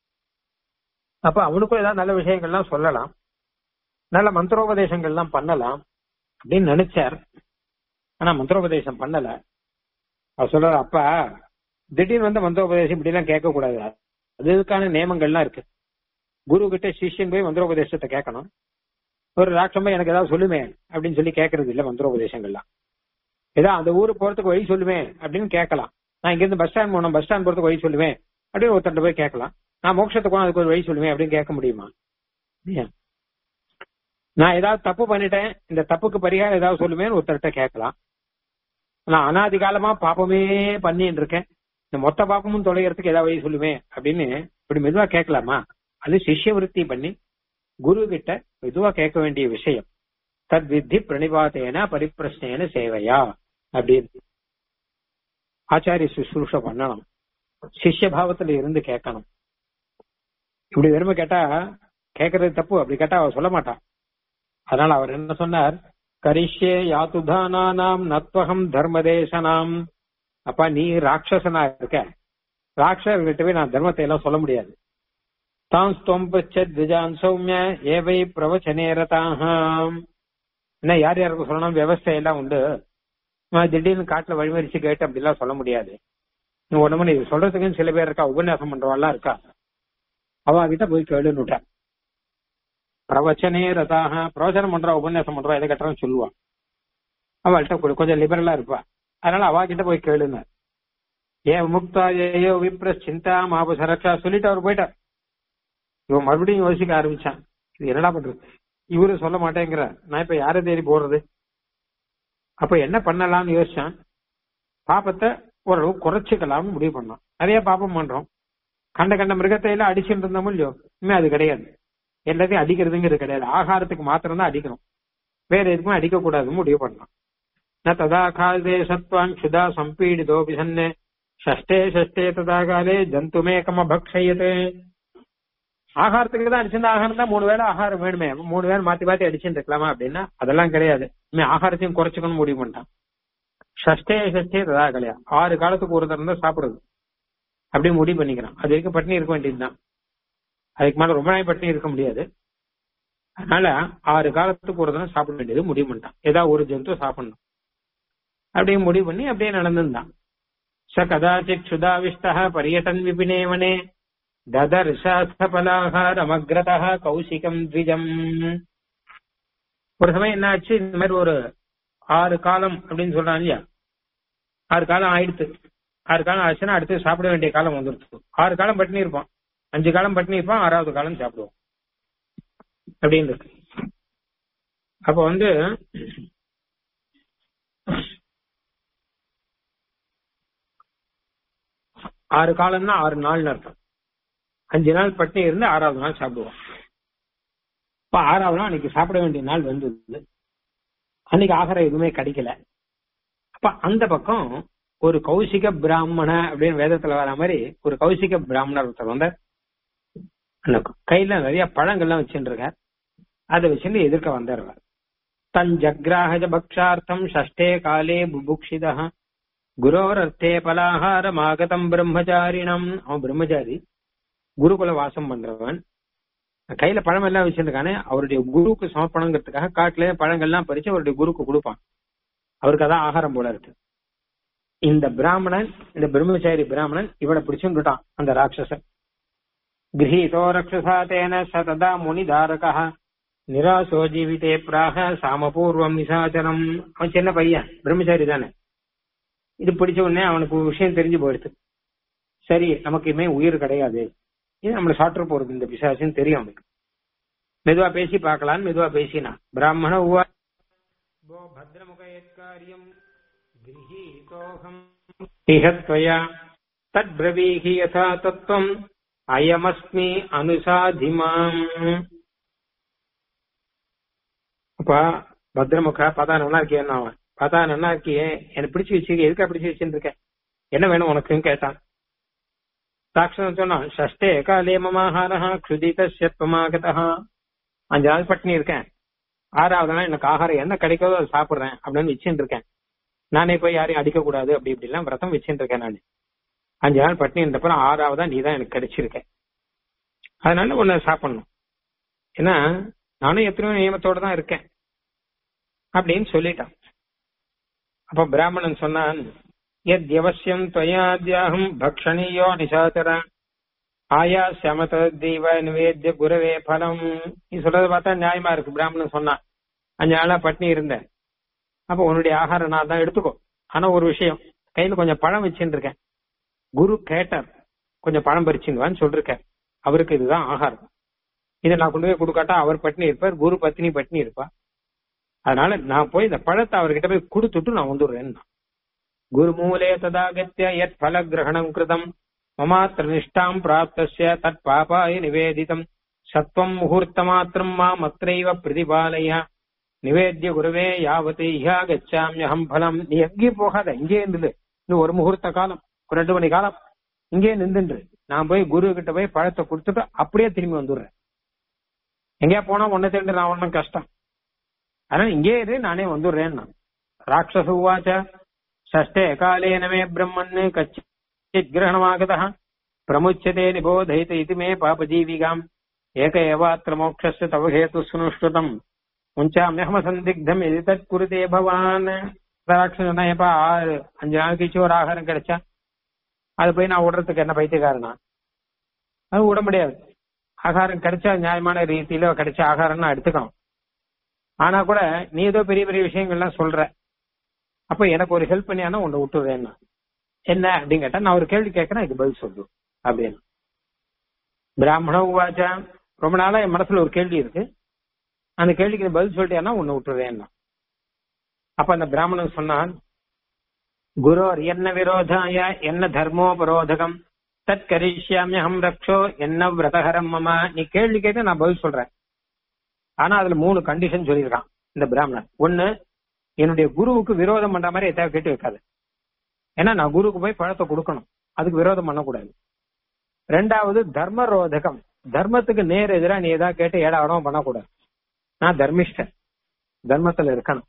அப்ப அவனுக்கும் ஏதாவது நல்ல விஷயங்கள்லாம் சொல்லலாம் நல்ல மந்திரோபதேசங்கள்லாம் பண்ணலாம் அப்படின்னு நினைச்சார் ஆனா மந்திரோபதேசம் பண்ணல அவர் சொல்ற அப்பா திடீர்னு வந்து மந்திரோபதேசம் இப்படி எல்லாம் கேட்க கூடாது அதுக்கான நியமங்கள்லாம் இருக்கு குரு கிட்ட சிஷ்யன் போய் மந்திரோபதேசத்தை கேட்கணும் ஒரு ராட்சமா எனக்கு ஏதாவது சொல்லுமே அப்படின்னு சொல்லி கேட்கறது இல்ல மந்திரோபதேசங்கள்லாம் ஏதாவது அந்த ஊருக்கு போறதுக்கு வழி சொல்லுவேன் அப்படின்னு கேட்கலாம் நான் இங்கிருந்து பஸ் ஸ்டாண்ட் போனோம் பஸ் ஸ்டாண்ட் போறதுக்கு வழி சொல்லுவேன் அப்படின்னு ஒருத்தர் போய் கேட்கலாம் நான் மோட்சத்துக்கு போனா அதுக்கு ஒரு வழி சொல்லுவேன் அப்படின்னு கேட்க முடியுமா நான் ஏதாவது தப்பு பண்ணிட்டேன் இந்த தப்புக்கு பரிகாரம் ஏதாவது சொல்லுவேன்னு ஒருத்தர்கிட்ட கேட்கலாம் நான் அனாதி காலமா பாப்பமே பண்ணிட்டு இருக்கேன் இந்த மொத்த பாப்பமும் தொலைகிறதுக்கு ஏதாவது வழி சொல்லுவேன் அப்படின்னு இப்படி மெதுவா கேட்கலாமா அது சிஷ்யவருத்தி பண்ணி குரு கிட்ட மெதுவா கேட்க வேண்டிய விஷயம் தத் வித்தி பிரணிபாத்தேன பரிப்பிரஷ்னேன சேவையா அப்படின்னு ஆச்சாரிய சுசுரூஷ பண்ணணும் சிஷ்ய பாவத்துல இருந்து கேட்கணும் இப்படி வெறுமை கேட்டா கேட்கறது தப்பு அப்படி கேட்டா அவர் சொல்ல மாட்டான் அதனால அவர் என்ன சொன்னார் கரிஷ்யே யாத்துதானாம் நத்வகம் தர்மதேசனாம் அப்பா நீ ராட்சசனா இருக்க ராட்சர்கிட்ட போய் நான் தர்மத்தை எல்லாம் சொல்ல முடியாது தாம் ஸ்தோம் திஜான் சௌமிய ஏவை பிரவச்சனேரதாம் என்ன யார் யாருக்கு சொல்லணும் விவசாயம் எல்லாம் உண்டு திடீர்னு காட்டுல வழிமறிச்சு கேட்டு அப்படிலாம் சொல்ல முடியாது நீ ஒண்ணுமே இது சொல்றதுக்குன்னு சில பேர் இருக்கா உபன்யாசம் பண்றவாள்லாம் இருக்கா அவ கிட்ட போய் கேளுன்னு விட்டார் பிரவச்சனே ரதாக பிரவச்சனம் பண்றா உபன்யாசம் பண்றா எதை கட்டுறான்னு சொல்லுவா அவள்கிட்ட கொ- கொஞ்சம் லிபரலா இருப்பா அதனால அவ கிட்ட போய் கேளுன்னு ஏ முக்தா ஏயோ விப்ர சிந்தா மாபசரக்ஷா சொல்லிட்டு அவர் போயிட்டார் இவன் மறுபடியும் யோசிக்க ஆரம்பிச்சான் இது என்னடா பண்றது இவரு சொல்ல மாட்டேங்கிறார் நான் இப்ப யாரை தேடி போறது அப்ப என்ன பண்ணலாம்னு யோசிச்சான் பாப்பத்தை ஓரளவு குறைச்சிக்கலாம்னு முடிவு பண்ணோம் நிறைய பாப்பம் பண்றோம் கண்ட கண்ட மிருகத்தை எல்லாம் அடிச்சுட்டு இருந்தோமோ இல்லையோ இனிமே அது கிடையாது எல்லாத்தையும் அடிக்கிறதுங்கிறது கிடையாது ஆகாரத்துக்கு மாத்திரம் தான் அடிக்கணும் வேற எதுக்குமே அடிக்க கூடாதுன்னு முடிவு பண்ணோம் ந ததா காலே சத்வான் சுதா சம்பீடிதோபி சன்னே ஷஷ்டே ஷஷ்டே ததா காலே ஜந்துமேகம பக்ஷயத்தே ஆகாரத்துக்கு தான் அடிச்சிருந்தா ஆகாரம் தான் மூணு வேளை ஆகாரம் வேணுமே அப்ப மூணு வேளை மாத்தி மாத்தி அடிச்சுட்டு இருக்கலாமா அப்படின்னா அதெல்லாம் கிடையாது இனிமே ஆகாரத்தையும் குறைச்சுக்கணும் முடிவு பண்ணிட்டான் ஷஷ்டே ஷஷ்டே ததா கலையா ஆறு காலத்துக்கு ஒரு தரம் தான் சாப்பிடுறது அப்படியே முடிவு பண்ணிக்கிறான் அது வரைக்கும் பட்டினி இருக்க வேண்டியதுதான் அதுக்கு மேல ரொம்ப நாள் பட்டினி இருக்க முடியாது அதனால ஆறு காலத்துக்கு ஒரு தரம் சாப்பிட வேண்டியது முடிவு பண்ணிட்டான் ஏதாவது ஒரு ஜந்து சாப்பிடணும் அப்படியே முடிவு பண்ணி அப்படியே நடந்திருந்தான் ச கதாச்சித் சுதாவிஷ்ட பரியட்டன் விபினே வனே ததர்ஷாஸ்த பலாகாரமக்ரதா கௌசிகம் த்விஜம் ஒரு சமயம் என்ன ஆச்சு இந்த மாதிரி ஒரு ஆறு காலம் அப்படின்னு சொல்றான் இல்லையா ஆறு காலம் ஆயிடுத்து ஆறு காலம் ஆச்சுன்னா அடுத்து சாப்பிட வேண்டிய காலம் வந்துருச்சு ஆறு காலம் பட்டினி இருப்பான் அஞ்சு காலம் பட்டினி இருப்பான் ஆறாவது காலம் சாப்பிடுவோம் அப்படின்னு இருக்கு அப்ப வந்து ஆறு காலம்னா ஆறு நாள்னு அர்த்தம் அஞ்சு நாள் பட்டினி இருந்து ஆறாவது நாள் சாப்பிடுவோம் இப்ப ஆறாவது நாள் அன்னைக்கு சாப்பிட வேண்டிய நாள் வந்தது அன்னைக்கு ஆகாரம் எதுவுமே கிடைக்கல அப்ப அந்த பக்கம் ஒரு கௌசிக பிராமண அப்படின்னு வேதத்துல வர மாதிரி ஒரு கௌசிக பிராமணர் ஒருத்தர் வந்தார் அந்த கையில நிறைய பழங்கள்லாம் வச்சுட்டு இருக்கார் அதை வச்சுட்டு எதிர்க்க வந்தார் அவர். தன் ஜக்ராஹஜ பக்ஷார்த்தம் ஷஷ்டே காலே புபுக்ஷிதா குரோரர்த்தே பலாகாரம் ஆகதம் பிரம்மச்சாரிணம் அவன் பிரம்மச்சாரி குருகுல வாசம் பண்றவன் கையில பழம் எல்லாம் வச்சிருக்கானே அவருடைய குருவுக்கு சமர்ப்பணங்கிறதுக்காக காட்டுல பழங்கள்லாம் பறிச்சு அவருடைய குருக்கு கொடுப்பான் அவருக்கு அதான் ஆகாரம் போல இருக்கு இந்த பிராமணன் இந்த பிரம்மச்சாரி பிராமணன் இவனை பிடிச்சுட்டான் அந்த ராட்சசன் கிரகீதோ ரக்ஷசா தேன சததா முனிதாரகா நிராசோ ஜீவிதே பிராக சாமபூர்வம் நிசாச்சரம் அவன் சின்ன பையன் பிரம்மச்சாரி தானே இது பிடிச்ச உடனே அவனுக்கு ஒரு விஷயம் தெரிஞ்சு போயிடுது சரி நமக்கு இனிமே உயிர் கிடையாது இது நம்மளை சாற்று போறது இந்த பிசாசுன்னு தெரியும் அவனுக்கு மெதுவா பேசி பார்க்கலான்னு மெதுவா பேசினான் பிராமண உவா भो भद्रमुखयत्कार्यम् गृहीतोऽहम् इह त्वया तद्ब्रवीहि यथा तत्त्वम् अयमस्मि अनुसाधि माम् அப்பா பத்ரமுகா பார்த்தா நல்லா இருக்கியே அவன் பார்த்தா நல்லா இருக்கியே எனக்கு பிடிச்சு வச்சிருக்க எதுக்கா பிடிச்சு வச்சுட்டு இருக்க என்ன வேணும் உனக்குன்னு கேட்டான் சாட்சம் சொன்னான் ஷஷ்டே காலே மமாஹாரா க்ஷுதிதமாகதா அஞ்சு நாள் பட்டினி இருக்கேன் ஆறாவது நாள் எனக்கு ஆகாரம் என்ன கிடைக்காதோ அதை சாப்பிடுறேன் அப்படின்னு வச்சுட்டு இருக்கேன் நானே போய் யாரையும் அடிக்க கூடாது அப்படி இப்படி எல்லாம் விரதம் வச்சுட்டு இருக்கேன் நான் அஞ்சு நாள் பட்டினி இருந்தப்பறம் ஆறாவதா நீ தான் எனக்கு கிடைச்சிருக்க அதனால உன்னை சாப்பிடணும் ஏன்னா நானும் எத்தனையோ நியமத்தோட தான் இருக்கேன் அப்படின்னு சொல்லிட்டான் அப்ப பிராமணன் சொன்னான் எத் அவசியம் துவயாத்யாகம் பக்ஷணியோ நிசாச்சர ஆயா சமத தெய்வ நிவேத்திய குரவே பலம் நீ சொல்றத பார்த்தா நியாயமா இருக்கு பிராமணன் சொன்னான் அஞ்சு நாளா பட்னி இருந்தேன் அப்ப உன்னுடைய ஆகாரம் நான் தான் எடுத்துக்கோ ஆனா ஒரு விஷயம் கையில கொஞ்சம் பழம் வச்சுட்டு இருக்கேன் குரு கேட்டார் கொஞ்சம் பழம் பறிச்சுங்கவான்னு சொல்லிருக்கார் அவருக்கு இதுதான் ஆகாரம் இதை நான் கொண்டு போய் கொடுக்காட்டா அவர் பட்னி இருப்பார் குரு பத்னி பட்னி இருப்பா அதனால நான் போய் இந்த பழத்தை அவர்கிட்ட போய் கொடுத்துட்டு நான் வந்துடுறேன் குரு மூலே ததாகத்திய எத் பல கிரகணம் கிருதம் மமாத்திர நிஷ்டாம் பிராப்தஸ்ய தத் பாபாய நிவேதிதம் சத்வம் முகூர்த்த மாத்திரம் மாம் அத்தைவ பிரதிபாலய நிவேத்திய குருவே யாவத்து இஹா கச்சாமியகம் பலம் நீ எங்கேயும் போகாத இங்கே இருந்துடு இன்னும் ஒரு முகூர்த்த காலம் ஒரு ரெண்டு மணி காலம் இங்கே நின்றுன்று நான் போய் குரு கிட்ட போய் பழத்தை கொடுத்துட்டு அப்படியே திரும்பி வந்துடுறேன் எங்கேயா போனா ஒன்ன தெரிந்து நான் ஒன்னும் கஷ்டம் அதனால இங்கே இரு நானே வந்துடுறேன் நான் ராட்சச உவாச்ச ஷஷ்டே காலேன மே பிரம்மன் கச்சித் கிரகணமாகதः பிரமுச்சதே நிபோதயிත इति मे पापजीविकाम् एक एवात्र मोक्षस्य तव हेतु सुनुष्टुतम् உஞ்சாமியகம் சந்திக்தம் எது தத் குருதே பவான் ராட்சசனா எப்ப ஆறு அஞ்சு நாள் கழிச்சு ஒரு ஆகாரம் கிடைச்சா அது போய் நான் விடுறதுக்கு என்ன பைத்தியக்காரனா அது விட முடியாது ஆகாரம் கிடைச்சா நியாயமான ரீதியில கிடைச்ச ஆகாரம் நான் எடுத்துக்கணும் ஆனா கூட நீ ஏதோ பெரிய பெரிய விஷயங்கள்லாம் சொல்ற அப்ப எனக்கு ஒரு ஹெல்ப் பண்ணியானா உன்னை விட்டுறேன் என்ன அப்படின்னு கேட்டா நான் ஒரு கேள்வி கேட்கறேன் இதுக்கு பதில் சொல்லு அப்படின்னு பிராமண உவாச்சா ரொம்ப நாளா என் மனசுல ஒரு கேள்வி இருக்கு அந்த கேள்விக்கு நீ பதில் சொல்லிட்டேன்னா உன்னை விட்டுறேன் அப்ப அந்த பிராமணன் சொன்னான் குரோர் என்ன விரோதாய என்ன தர்மோபரோதகம் தத் கரிஷ்யாமியகம் ரக்ஷோ என்ன விரதஹரம் மம நீ கேள்வி கேட்டு நான் பதில் சொல்றேன் ஆனா அதுல மூணு கண்டிஷன் சொல்லியிருக்கான் இந்த பிராமணன் ஒண்ணு என்னுடைய குருவுக்கு விரோதம் பண்ற மாதிரி எதாவது கேட்டு வைக்காது ஏன்னா நான் குருவுக்கு போய் பழத்தை கொடுக்கணும் அதுக்கு விரோதம் பண்ணக்கூடாது ரெண்டாவது தர்மரோதகம் தர்மத்துக்கு நேர் எதிரா நீ ஏதாவது கேட்டு ஏடாவடம் பண்ணக்கூடாது நான் தர்மிஷ்டன் தர்மத்துல இருக்கணும்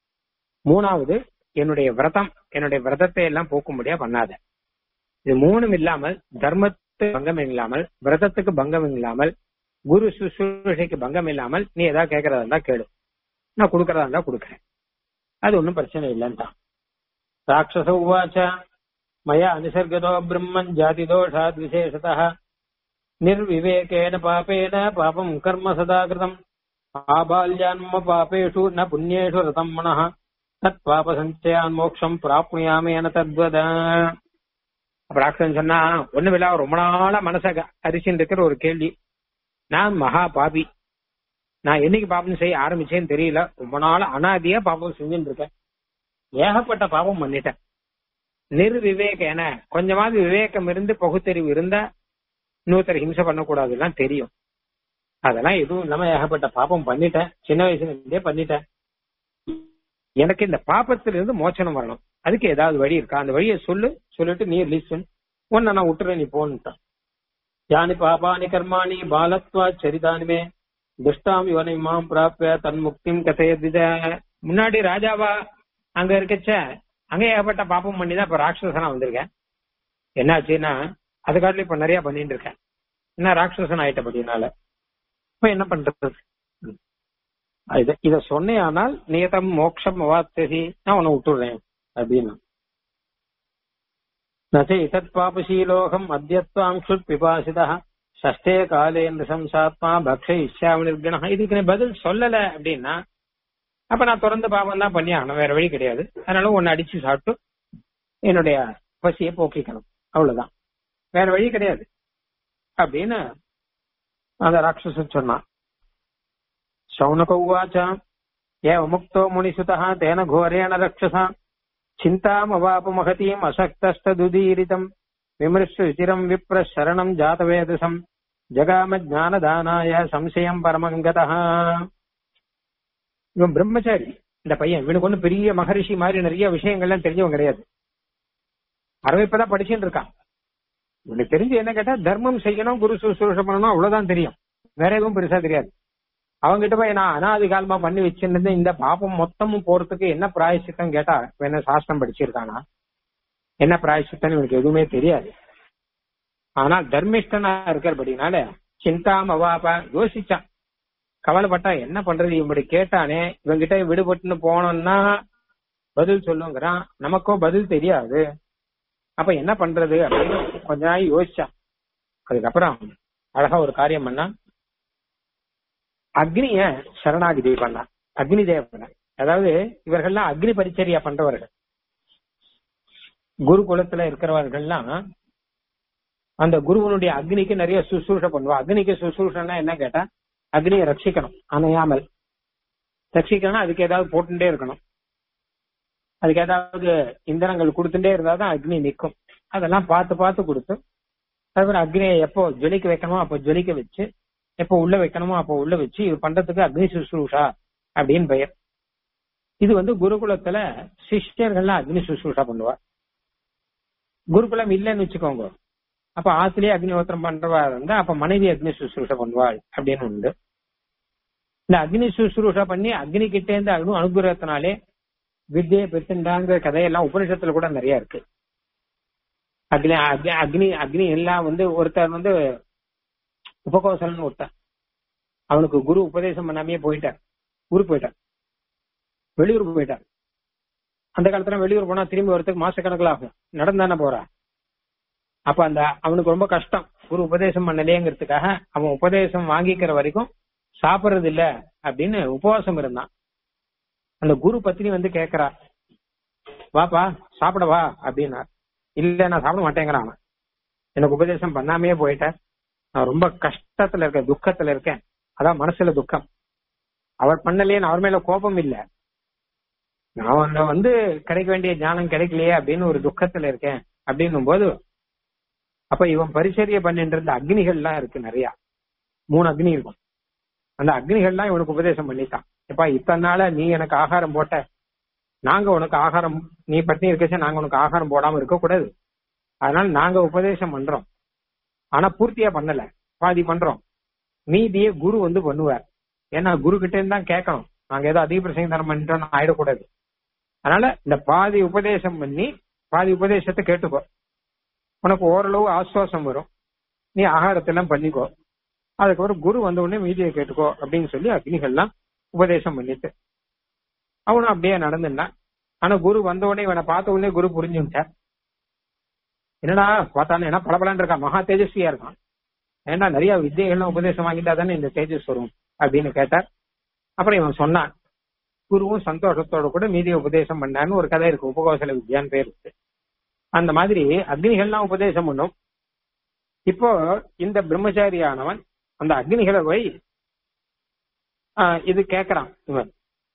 மூணாவது என்னுடைய விரதம் என்னுடைய விரதத்தை எல்லாம் போக்கும்படியா பண்ணாத இது மூணும் இல்லாமல் தர்மத்துக்கு பங்கம் இல்லாமல் விரதத்துக்கு பங்கம் இல்லாமல் குரு சுசூஷைக்கு பங்கம் இல்லாமல் நீ ஏதாவது கேட்கறதா இருந்தா கேளு நான் கொடுக்கறதா இருந்தா கொடுக்கறேன் அது ஒன்றும் பிரச்சனை இல்லைன்ட்டான் ராட்சச உவாச்ச மயா அனுசர்கதோ பிரம்மன் ஜாதி தோஷாத் விசேஷதः நிர்விவேகேன பாபேன பாபம் கர்ம சதா கிருதம் ஆபால்யான்ம பாபேஷு ந புண்ணியேஷு ரதம் மனः தத் பாப சஞ்சயான் மோட்சம் பிராப்னுயாமேன தத்வத அப்ப ராட்சசன் சொன்னா ஒண்ணு இல்ல ரொம்ப நாளா மனச அரிசின்னு இருக்கிற ஒரு கேள்வி நான் மகா பாபி நான் என்னைக்கு பாபம் செய்ய ஆரம்பிச்சேன்னு தெரியல ரொம்ப நாள் அனாதியா பாபம் செஞ்சுட்டு இருக்கேன் ஏகப்பட்ட பாபம் பண்ணிட்டேன் நிர்விவேக என கொஞ்சமாவது விவேகம் இருந்து பகுத்தறிவு இருந்தா இன்னொருத்தர் ஹிம்சை பண்ணக்கூடாதுலாம் தெரியும் அதெல்லாம் எதுவும் இல்லாம ஏகப்பட்ட பாபம் பண்ணிட்டேன் சின்ன வயசுல இருந்தே பண்ணிட்டேன் எனக்கு இந்த பாப்பத்திலிருந்து மோச்சனம் வரணும் அதுக்கு ஏதாவது வழி இருக்கா அந்த வழியை சொல்லு சொல்லிட்டு நீ லிசன் உன்னை நான் விட்டுறேன் நீ போன்ட்டான் யானி பாபானி கர்மாணி பாலத்வா சரிதானுமே துஷ்டாம் யுவனை மாம் பிராப்பிய தன் முக்திம் கதையதித முன்னாடி ராஜாவா அங்க இருக்கச்ச அங்க ஏகப்பட்ட பாப்பம் பண்ணி தான் இப்ப ராட்சசனா வந்திருக்கேன் என்னாச்சுன்னா அது காட்டில இப்ப நிறைய பண்ணிட்டு இருக்கேன் என்ன ராட்சசன் ஆயிட்டபடினால இப்ப என்ன பண்றது இத இத சொன்னேயானால் நியதம் மோட்சம் அவாத்தசி நான் உன்னை விட்டுடுறேன் அப்படின்னு நசே இதத் பாபசீலோகம் அத்தியத்வாம் சுட் பிபாசிதா சஷ்டே காலே நிசம்சாத்மா பக்ஷ இஷ்யாமி நிர்கணா இதுக்கு நீ பதில் சொல்லல அப்படின்னா அப்ப நான் தொடர்ந்து பாவம் தான் பண்ணி ஆகணும் வேற வழி கிடையாது அதனால ஒன்னு அடிச்சு சாப்பிட்டு என்னுடைய பசியை போக்கிக்கணும் அவ்வளவுதான் வேற வழி கிடையாது அப்படின்னு அந்த ராட்சசன் சொன்னான் சௌனக உவாச்ச ஏ முக்தோ முனிசுதா தேன கோரேண ரக்ஷசா சிந்தாமவாப மகதீம் அசக்தஸ்ததுதீரிதம் விமர்ச விசிரம் விப்ர சரணம் ஜாதவேதசம் ஜகாம ஜானதானாய சம்சயம் பரமங்கதா இவன் பிரம்மச்சாரி இந்த பையன் இவனுக்கு ஒண்ணு பெரிய மகரிஷி மாதிரி நிறைய விஷயங்கள்லாம் தெரிஞ்சவன் கிடையாது அறவை இப்பதான் படிச்சுட்டு இருக்கான் இவனுக்கு தெரிஞ்சு என்ன கேட்டா தர்மம் செய்யணும் குரு சுசுரூஷம் பண்ணணும் அவ்வளவுதான் தெரியும் வேற எதுவும் பெருசா தெரியாது அவங்கிட்ட போய் நான் அனாதி காலமா பண்ணி வச்சிருந்தேன் இந்த பாப்பம் மொத்தமும் போறதுக்கு என்ன பிராயசித்தம் கேட்டா இப்ப என்ன சாஸ்திரம் படிச்சிருக்கானா என்ன பிராயசித்தம் இவனுக்கு எதுவுமே தெரியாது ஆனா தர்மிஷ்டனா இருக்கிறபடினால சிந்தாம் அவாபா யோசிச்சான் கவலைப்பட்டா என்ன பண்றது இப்படி கேட்டானே இவங்கிட்ட விடுபட்டுன்னு போனோம்னா பதில் சொல்லுங்கிறான் நமக்கோ பதில் தெரியாது அப்ப என்ன பண்றது அப்படின்னு கொஞ்ச நாள் யோசிச்சான் அதுக்கப்புறம் அழகா ஒரு காரியம் பண்ணா அக்னிய சரணாகிதி பண்ணான் அக்னி தேவனை அதாவது இவர்கள்லாம் அக்னி பரிச்சரியா பண்றவர்கள் குரு குலத்துல இருக்கிறவர்கள்லாம் அந்த குருவனுடைய அக்னிக்கு நிறைய சுசூஷ பண்ணுவா அக்னிக்கு சுசூஷன்னா என்ன கேட்டா அக்னியை ரட்சிக்கணும் அணையாமல் ரட்சிக்கணும்னா அதுக்கு ஏதாவது போட்டுட்டே இருக்கணும் அதுக்கு ஏதாவது இந்தனங்கள் கொடுத்துட்டே இருந்தாதான் அக்னி நிற்கும் அதெல்லாம் பார்த்து பார்த்து கொடுத்து அதுக்கப்புறம் அக்னியை எப்போ ஜொலிக்க வைக்கணுமோ அப்போ ஜொலிக்க வச்சு எப்போ உள்ள வைக்கணுமோ அப்போ உள்ள வச்சு இது பண்றதுக்கு அக்னி சுசுரூஷா அப்படின்னு பெயர் இது வந்து குருகுலத்துல சிஷ்யர்கள்லாம் அக்னி சுசுரூஷா பண்ணுவா குருகுலம் இல்லைன்னு வச்சுக்கோங்க அப்ப ஆத்திலேயே அக்னிஹோத்திரம் பண்றவா இருந்தா அப்ப மனைவி அக்னி சுசுரூஷா பண்ணுவாள் அப்படின்னு உண்டு இந்த அக்னி சுசுரூஷா பண்ணி அக்னி கிட்டே இருந்து அணு அனுகிரகத்தினாலே வித்தியை பெற்றுண்டாங்கிற கதையெல்லாம் உபனிஷத்துல கூட நிறைய இருக்கு அக்னி அக்னி- அக்னி அக்னி எல்லாம் வந்து ஒருத்தர் வந்து உபகோசலன்னு ஒருத்தன் அவனுக்கு குரு உபதேசம் பண்ணாமே போயிட்டார் ஊருக்கு போயிட்டார் வெளியூருக்கு போயிட்டார் அந்த காலத்துல வெளியூர் போனா திரும்பி வரதுக்கு மாசக்கணக்கில் ஆகும் நடந்தானே போறா அப்ப அந்த அவனுக்கு ரொம்ப கஷ்டம் குரு உபதேசம் பண்ணலையேங்கிறதுக்காக அவன் உபதேசம் வாங்கிக்கிற வரைக்கும் சாப்பிடுறது இல்ல அப்படின்னு உபவாசம் இருந்தான் அந்த குரு பத்தினி வந்து கேக்குறா வாப்பா சாப்பிட வா அப்படின்னா இல்ல நான் சாப்பிட மாட்டேங்கிறான் அவன் எனக்கு உபதேசம் பண்ணாமையே போயிட்டேன் நான் ரொம்ப கஷ்டத்துல இருக்கேன் துக்கத்துல இருக்கேன் அதான் மனசுல துக்கம் அவர் பண்ணலையே அவர் மேல கோபம் இல்ல நான் வந்து கிடைக்க வேண்டிய ஞானம் கிடைக்கலையே அப்படின்னு ஒரு துக்கத்துல இருக்கேன் அப்படின்னும் போது அப்ப இவன் பரிசரிய பண்ணிட்டு இருந்த அக்னிகள்லாம் இருக்கு நிறைய மூணு அக்னி இருக்கும் அந்த அக்னிகள்லாம் இவனுக்கு உபதேசம் பண்ணிட்டான் எப்பா இத்தனை நாள நீ எனக்கு ஆகாரம் போட்ட நாங்க உனக்கு ஆகாரம் நீ பட்டினி இருக்கச்ச நாங்க உனக்கு ஆகாரம் போடாம இருக்க கூடாது அதனால நாங்க உபதேசம் பண்றோம் ஆனா பூர்த்தியா பண்ணல பாதி பண்றோம் மீதியே குரு வந்து பண்ணுவார் ஏன்னா குரு கிட்ட இருந்து தான் கேட்கணும் நாங்க ஏதோ அதிக பிரசங்கம் பண்ணிட்டோம் ஆயிடக்கூடாது அதனால இந்த பாதி உபதேசம் பண்ணி பாதி உபதேசத்தை கேட்டுக்கோ உனக்கு ஓரளவு ஆசுவாசம் வரும் நீ ஆகாரத்தெல்லாம் பண்ணிக்கோ அதுக்கப்புறம் குரு வந்த உடனே மீதியை கேட்டுக்கோ அப்படின்னு சொல்லி அக்னிகள்லாம் உபதேசம் பண்ணிட்டு அவனும் அப்படியே நடந்துட்டான் ஆனா குரு வந்த உடனே இவனை பார்த்த உடனே குரு புரிஞ்சுட்டார் என்னடா பார்த்தானே ஏன்னா பளபளன்னு இருக்கான் மகா தேஜஸ்வியா இருக்கான் ஏன்னா நிறைய வித்தியெல்லாம் உபதேசம் வாங்கிட்டா தானே இந்த தேஜஸ் வரும் அப்படின்னு கேட்டார் அப்புறம் இவன் சொன்னான் குருவும் சந்தோஷத்தோட கூட மீதி உபதேசம் பண்ணான்னு ஒரு கதை இருக்கு உபகோசல வித்யான்னு பேர் இருக்கு அந்த மாதிரி அக்னிகள்லாம் உபதேசம் பண்ணும் இப்போ இந்த பிரம்மச்சாரியானவன் அந்த அக்னிகளை போய் இது கேக்குறான் இவன்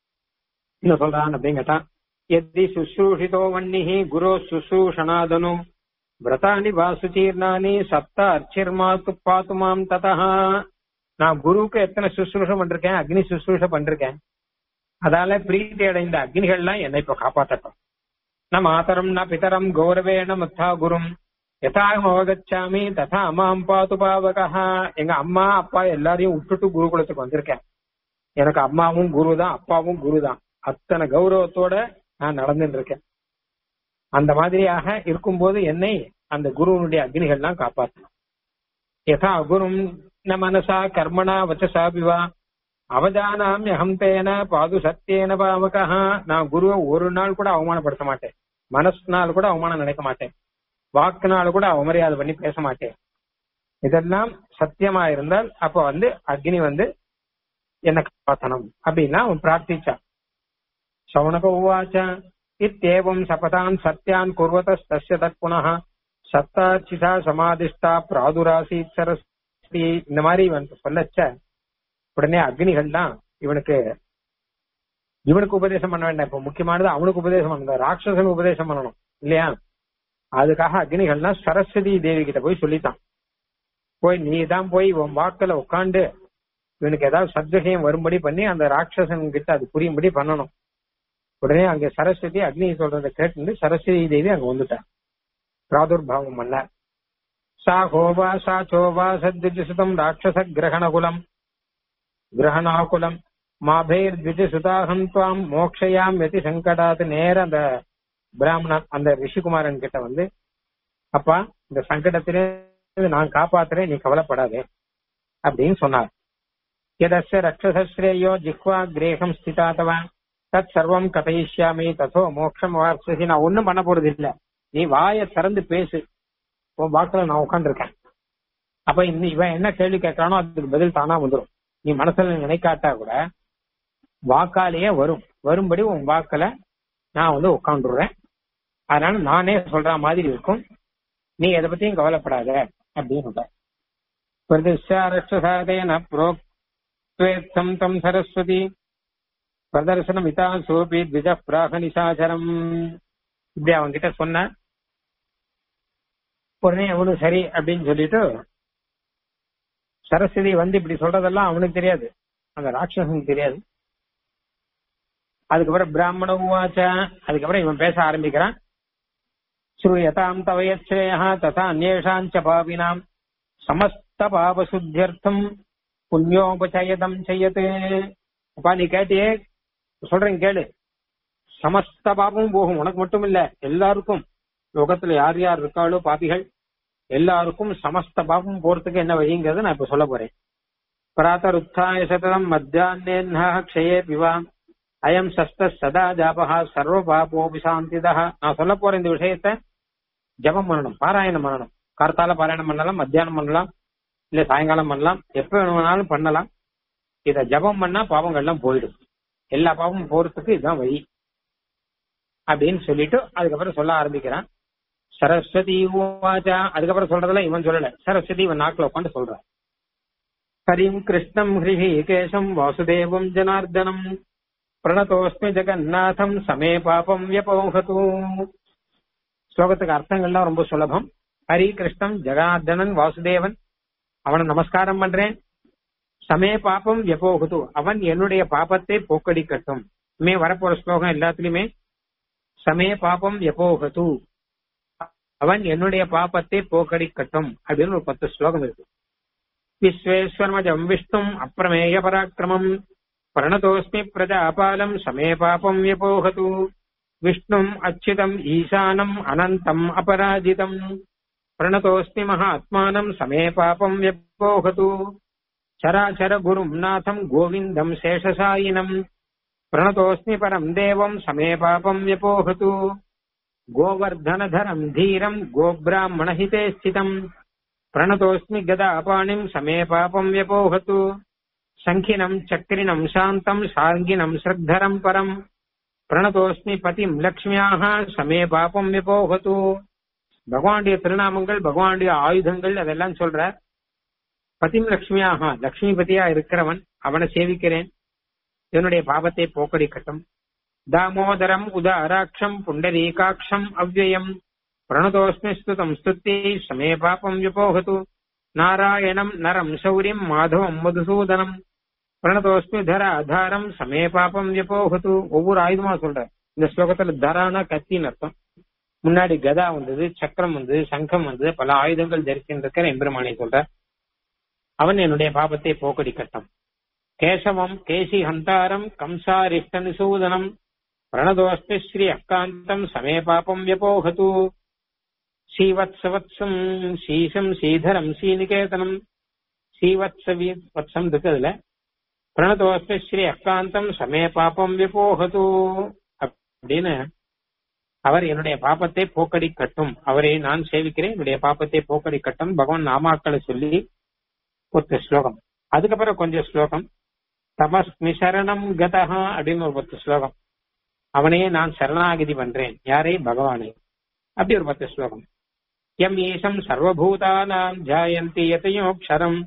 என்ன சொல்றான் அப்படின்னு கேட்டான் எத்தி சுশ্ரூஷிதோ வன்னிஹி குரு சுசூஷணாதனு விரதானி வாசுச்சீர்ணானி சப்த அர்ச்சிர்மாத்து பாத்துமாம் ததா நான் குருவுக்கு எத்தனை சுশ্ரூஷம் பண்ணிருக்கேன் அக்னி சுশ্ரூஷ பண்ணிருக்கேன் அதால பிரீத்தி அடைந்த அக்னிகள்லாம் என்னை இப்ப காப்பாற்றட்டும் ந மாதரம் ந பிதரம் கௌரவேண முத்தா குரும் யதாகம் அவகச்சாமி ததா அம்மாம் பாத்து பாவகா எங்க அம்மா அப்பா எல்லாரையும் விட்டுட்டு குருகுலத்துக்கு வந்திருக்கேன் எனக்கு அம்மாவும் குரு தான் அப்பாவும் குரு தான் அத்தனை கௌரவத்தோட நான் நடந்துட்டு இருக்கேன் அந்த மாதிரியாக இருக்கும்போது என்னை அந்த குருவனுடைய அக்னிகள்லாம் காப்பாற்றணும் யதா குரும் ந மனசா கர்மணா வச்சசாபிவா அவதானாம் அகந்தேன பாது சத்தியேன பாவகா நான் குருவை ஒரு நாள் கூட அவமானப்படுத்த மாட்டேன் மனசுனால கூட அவமானம் நினைக்க மாட்டேன் வாக்குனால கூட அவமரியாதை பண்ணி பேச மாட்டேன் இதெல்லாம் சத்தியமா இருந்தால் அப்ப வந்து அக்னி வந்து என்ன காப்பாத்தணும் அப்படின்னா அவன் பிரார்த்திச்சான் சவுனக உவாச்ச இத்தேவம் சபதான் சத்யான் குர்வதஸ்தஸ்ய தத் புனः சத்தாச்சிதா சமாதிஷ்டா பிராதுராசீத் சரஸ்வதி இந்த மாதிரி இவன் சொல்லச்ச உடனே அக்னிகள்லாம் இவனுக்கு இவனுக்கு உபதேசம் பண்ண வேண்டாம் இப்ப முக்கியமானது அவனுக்கு உபதேசம் பண்ணணும் ராட்சசனுக்கு உபதேசம் பண்ணணும் இல்லையா அதுக்காக அக்னிகள்லாம் சரஸ்வதி தேவி கிட்ட போய் சொல்லித்தான் போய் நீ தான் போய் உன் வாக்குல உட்காந்து இவனுக்கு ஏதாவது சத்விஷயம் வரும்படி பண்ணி அந்த ராட்சசன் கிட்ட அது புரியும்படி பண்ணணும் உடனே அங்க சரஸ்வதி அக்னி சொல்றதை கேட்டு சரஸ்வதி தேவி அங்க வந்துட்டான் பிராதுர்பாவம் பண்ண சா ஹோவா சா சோவா சத்விஜசுதம் ராட்சச கிரகணகுலம் கிரகணாகுலம் மாபேர் த்விஜசுதாகம் துவாம் மோக்ஷயாம் எதி சங்கடாத்து நேர அந்த பிராமணன் அந்த ரிஷிகுமாரன் கிட்ட வந்து அப்பா இந்த சங்கடத்திலே நான் காப்பாத்துறேன் நீ கவலைப்படாதே அப்படின்னு சொன்னார் எதஸ்ய ரட்சசஸ்ரேயோ ஜிஹ்வா கிரேகம் ஸ்திதாதவன் தத் சர்வம் கதையிஷ்யாமி ததோ மோட்சம் வார்த்தசி நான் ஒண்ணும் பண்ண போறது இல்ல நீ வாயை திறந்து பேசு உன் வாக்குல நான் உட்காந்துருக்கேன் அப்ப இந்த இவன் என்ன கேள்வி கேட்கறானோ அதுக்கு பதில் தானா வந்துடும் நீ மனசுல நினைக்காட்டா கூட வாக்காலேயே வரும் வரும்படி உன் வாக்குல நான் வந்து உட்காந்துடுறேன் அதனால நானே சொல்ற மாதிரி இருக்கும் நீ எதை பத்தியும் கவலைப்படாத அப்படின்னு பிரதிஷ்டாரட்சசாதேன புரோக்வேத்தம் தம் சரஸ்வதி பிரதர்சனம் இதா சோபி த்விஜ பிராக நிசாச்சரம் இப்படி அவங்க கிட்ட சொன்ன உடனே அவனும் சரி அப்படின்னு சொல்லிட்டு சரஸ்வதி வந்து இப்படி சொல்றதெல்லாம் அவனுக்கு தெரியாது அந்த ராட்சசனுக்கு தெரியாது அதுக்கப்புறம் பிராமண உவாச்ச அதுக்கப்புறம் இவன் பேச ஆரம்பிக்கிறான் ஸ்ரூயதாம் தவயச்சேயா ததா அந்நேஷாஞ்ச பாபினாம் சமஸ்த பாபசுத்தியர்த்தம் புண்ணியோபச்சயதம் செய்யத்து அப்பா நீ கேட்டியே சொல்றேன் கேளு சமஸ்த பாபமும் போகும் உனக்கு மட்டும் இல்ல எல்லாருக்கும் லோகத்துல யார் யார் இருக்காளோ பாபிகள் எல்லாருக்கும் சமஸ்த பாபம் போறதுக்கு என்ன வழிங்கிறத நான் இப்ப சொல்ல போறேன் பிராத்தருத்தாய சததம் மத்தியானேன்னா க்ஷயே பிவா அயம் சஸ்த சதா ஜாபகா சர்வ பாபோபி சாந்திதா நான் சொல்ல போற இந்த விஷயத்த ஜபம் பண்ணணும் பாராயணம் பண்ணணும் கார்த்தால பாராயணம் பண்ணலாம் மத்தியானம் பண்ணலாம் இல்ல சாயங்காலம் பண்ணலாம் எப்ப வேணுமானாலும் பண்ணலாம் இத ஜபம் பண்ணா பாவங்கள்லாம் போயிடும் எல்லா பாவமும் போறதுக்கு இதுதான் வழி அப்படின்னு சொல்லிட்டு அதுக்கப்புறம் சொல்ல ஆரம்பிக்கிறான் சரஸ்வதி உவாச்சா அதுக்கப்புறம் சொல்றதெல்லாம் இவன் சொல்லல சரஸ்வதி இவன் நாக்குல உட்காந்து சொல்றான் ஹரிம் கிருஷ்ணம் ஹிரிஹி கேசம் வாசுதேவம் ஜனார்தனம் பிரணதோஸ்மி ஜெகநாதம் சமே பாபம் வியபோகது ஸ்லோகத்துக்கு அர்த்தங்கள்லாம் ரொம்ப சுலபம் ஹரி கிருஷ்ணம் ஜெகநார்தனன் வாசுதேவன் அவனை நமஸ்காரம் பண்றேன் சமே பாபம் வியபோகுது அவன் என்னுடைய பாபத்தை போக்கடிக்கட்டும் மே வரப்போற ஸ்லோகம் எல்லாத்துலயுமே சமே பாபம் வியபோகது அவன் என்னுடைய பாபத்தை போக்கடிக்கட்டும் அப்படின்னு ஒரு பத்து ஸ்லோகம் இருக்கு விஸ்வேஸ்வரமஜம் விஷ்ணும் அப்பிரமேய பராக்கிரமம் பிரணதோஸ்மி பிரஜாபாலம் சமே பாபம் வியபோகது விஷ்ணும் அச்சுதம் ஈசானம் அனந்தம் அபராஜிதம் பிரணதோஸ்மி மகாத்மானம் சமே பாபம் வியபோகது சராச்சர குரும் நாதம் கோவிந்தம் சேஷசாயினம் பிரணதோஸ்மி பரம் தேவம் சமே பாபம் வியபோகது கோவர்தனதரம் தீரம் கோபிராமணஹிதே ஸ்திதம் प्रणतोऽस्मि गदापाणिम् समे पापम् व्यपोहतु सङ्खिनम् चक्रिणम् शान्तम् साङ्गिनम् श्रद्धरम् परम् பிரணதோஸ்மி பதிம் லக்ஷ்மியாக சமே பாபம் விபோகத்து பகவானுடைய திருநாமங்கள் பகவானுடைய ஆயுதங்கள் அதெல்லாம் சொல்ற பதிம் லக்ஷ்மியாக லக்ஷ்மிபதியா இருக்கிறவன் அவனை சேவிக்கிறேன் என்னுடைய பாபத்தை போக்கடிக்கட்டும் தாமோதரம் உதாராட்சம் புண்டரீகாட்சம் அவ்வயம் பிரணதோஸ்மி ஸ்துதம் ஸ்துத்தி சமே பாபம் விபோகத்து நாராயணம் நரம் சௌரியம் மாதவம் மதுசூதனம் பிரணதோஸ்மி தர அதாரம் சமே பாபம் விபோகத்து ஒவ்வொரு ஆயுதமா சொல்ற இந்த ஸ்லோகத்துல தரானா கத்தின்னு அர்த்தம் முன்னாடி கதா வந்தது சக்கரம் வந்தது சங்கம் வந்தது பல ஆயுதங்கள் தரிக்கின்ற எம்பெருமானை சொல்ற அவன் என்னுடைய பாபத்தை போக்கடிக்கட்டும் கேசவம் கேசி ஹந்தாரம் கம்சாரிஷ்ட நிசூதனம் பிரணதோஸ்மி ஸ்ரீ அக்காந்தம் சமே பாபம் வியபோகத்து ஸ்ரீவத்சவத்சம் ஸ்ரீசம் ஸ்ரீதரம் ஸ்ரீநிகேதனம் ஸ்ரீவத்ச வத்சம் இருக்கு அதுல பிரணதோஸ்மி ஸ்ரீ அக்காந்தம் சமே பாபம் விபோகது அப்படின்னு அவர் என்னுடைய பாப்பத்தை போக்கடிக்கட்டும் அவரை நான் சேவிக்கிறேன் என்னுடைய பாப்பத்தை போக்கடிக்கட்டும் பகவான் நாமாக்களை சொல்லி ஒரு ஸ்லோகம் அதுக்கப்புறம் கொஞ்சம் ஸ்லோகம் தமஸ்மி சரணம் கதஹா அப்படின்னு ஒரு பத்து ஸ்லோகம் அவனையே நான் சரணாகிதி பண்றேன் யாரே பகவானே அப்படி ஒரு பத்து ஸ்லோகம் எம் ஈசம் சர்வபூதானாம் ஜாயந்தி யதயோக்ஷரம்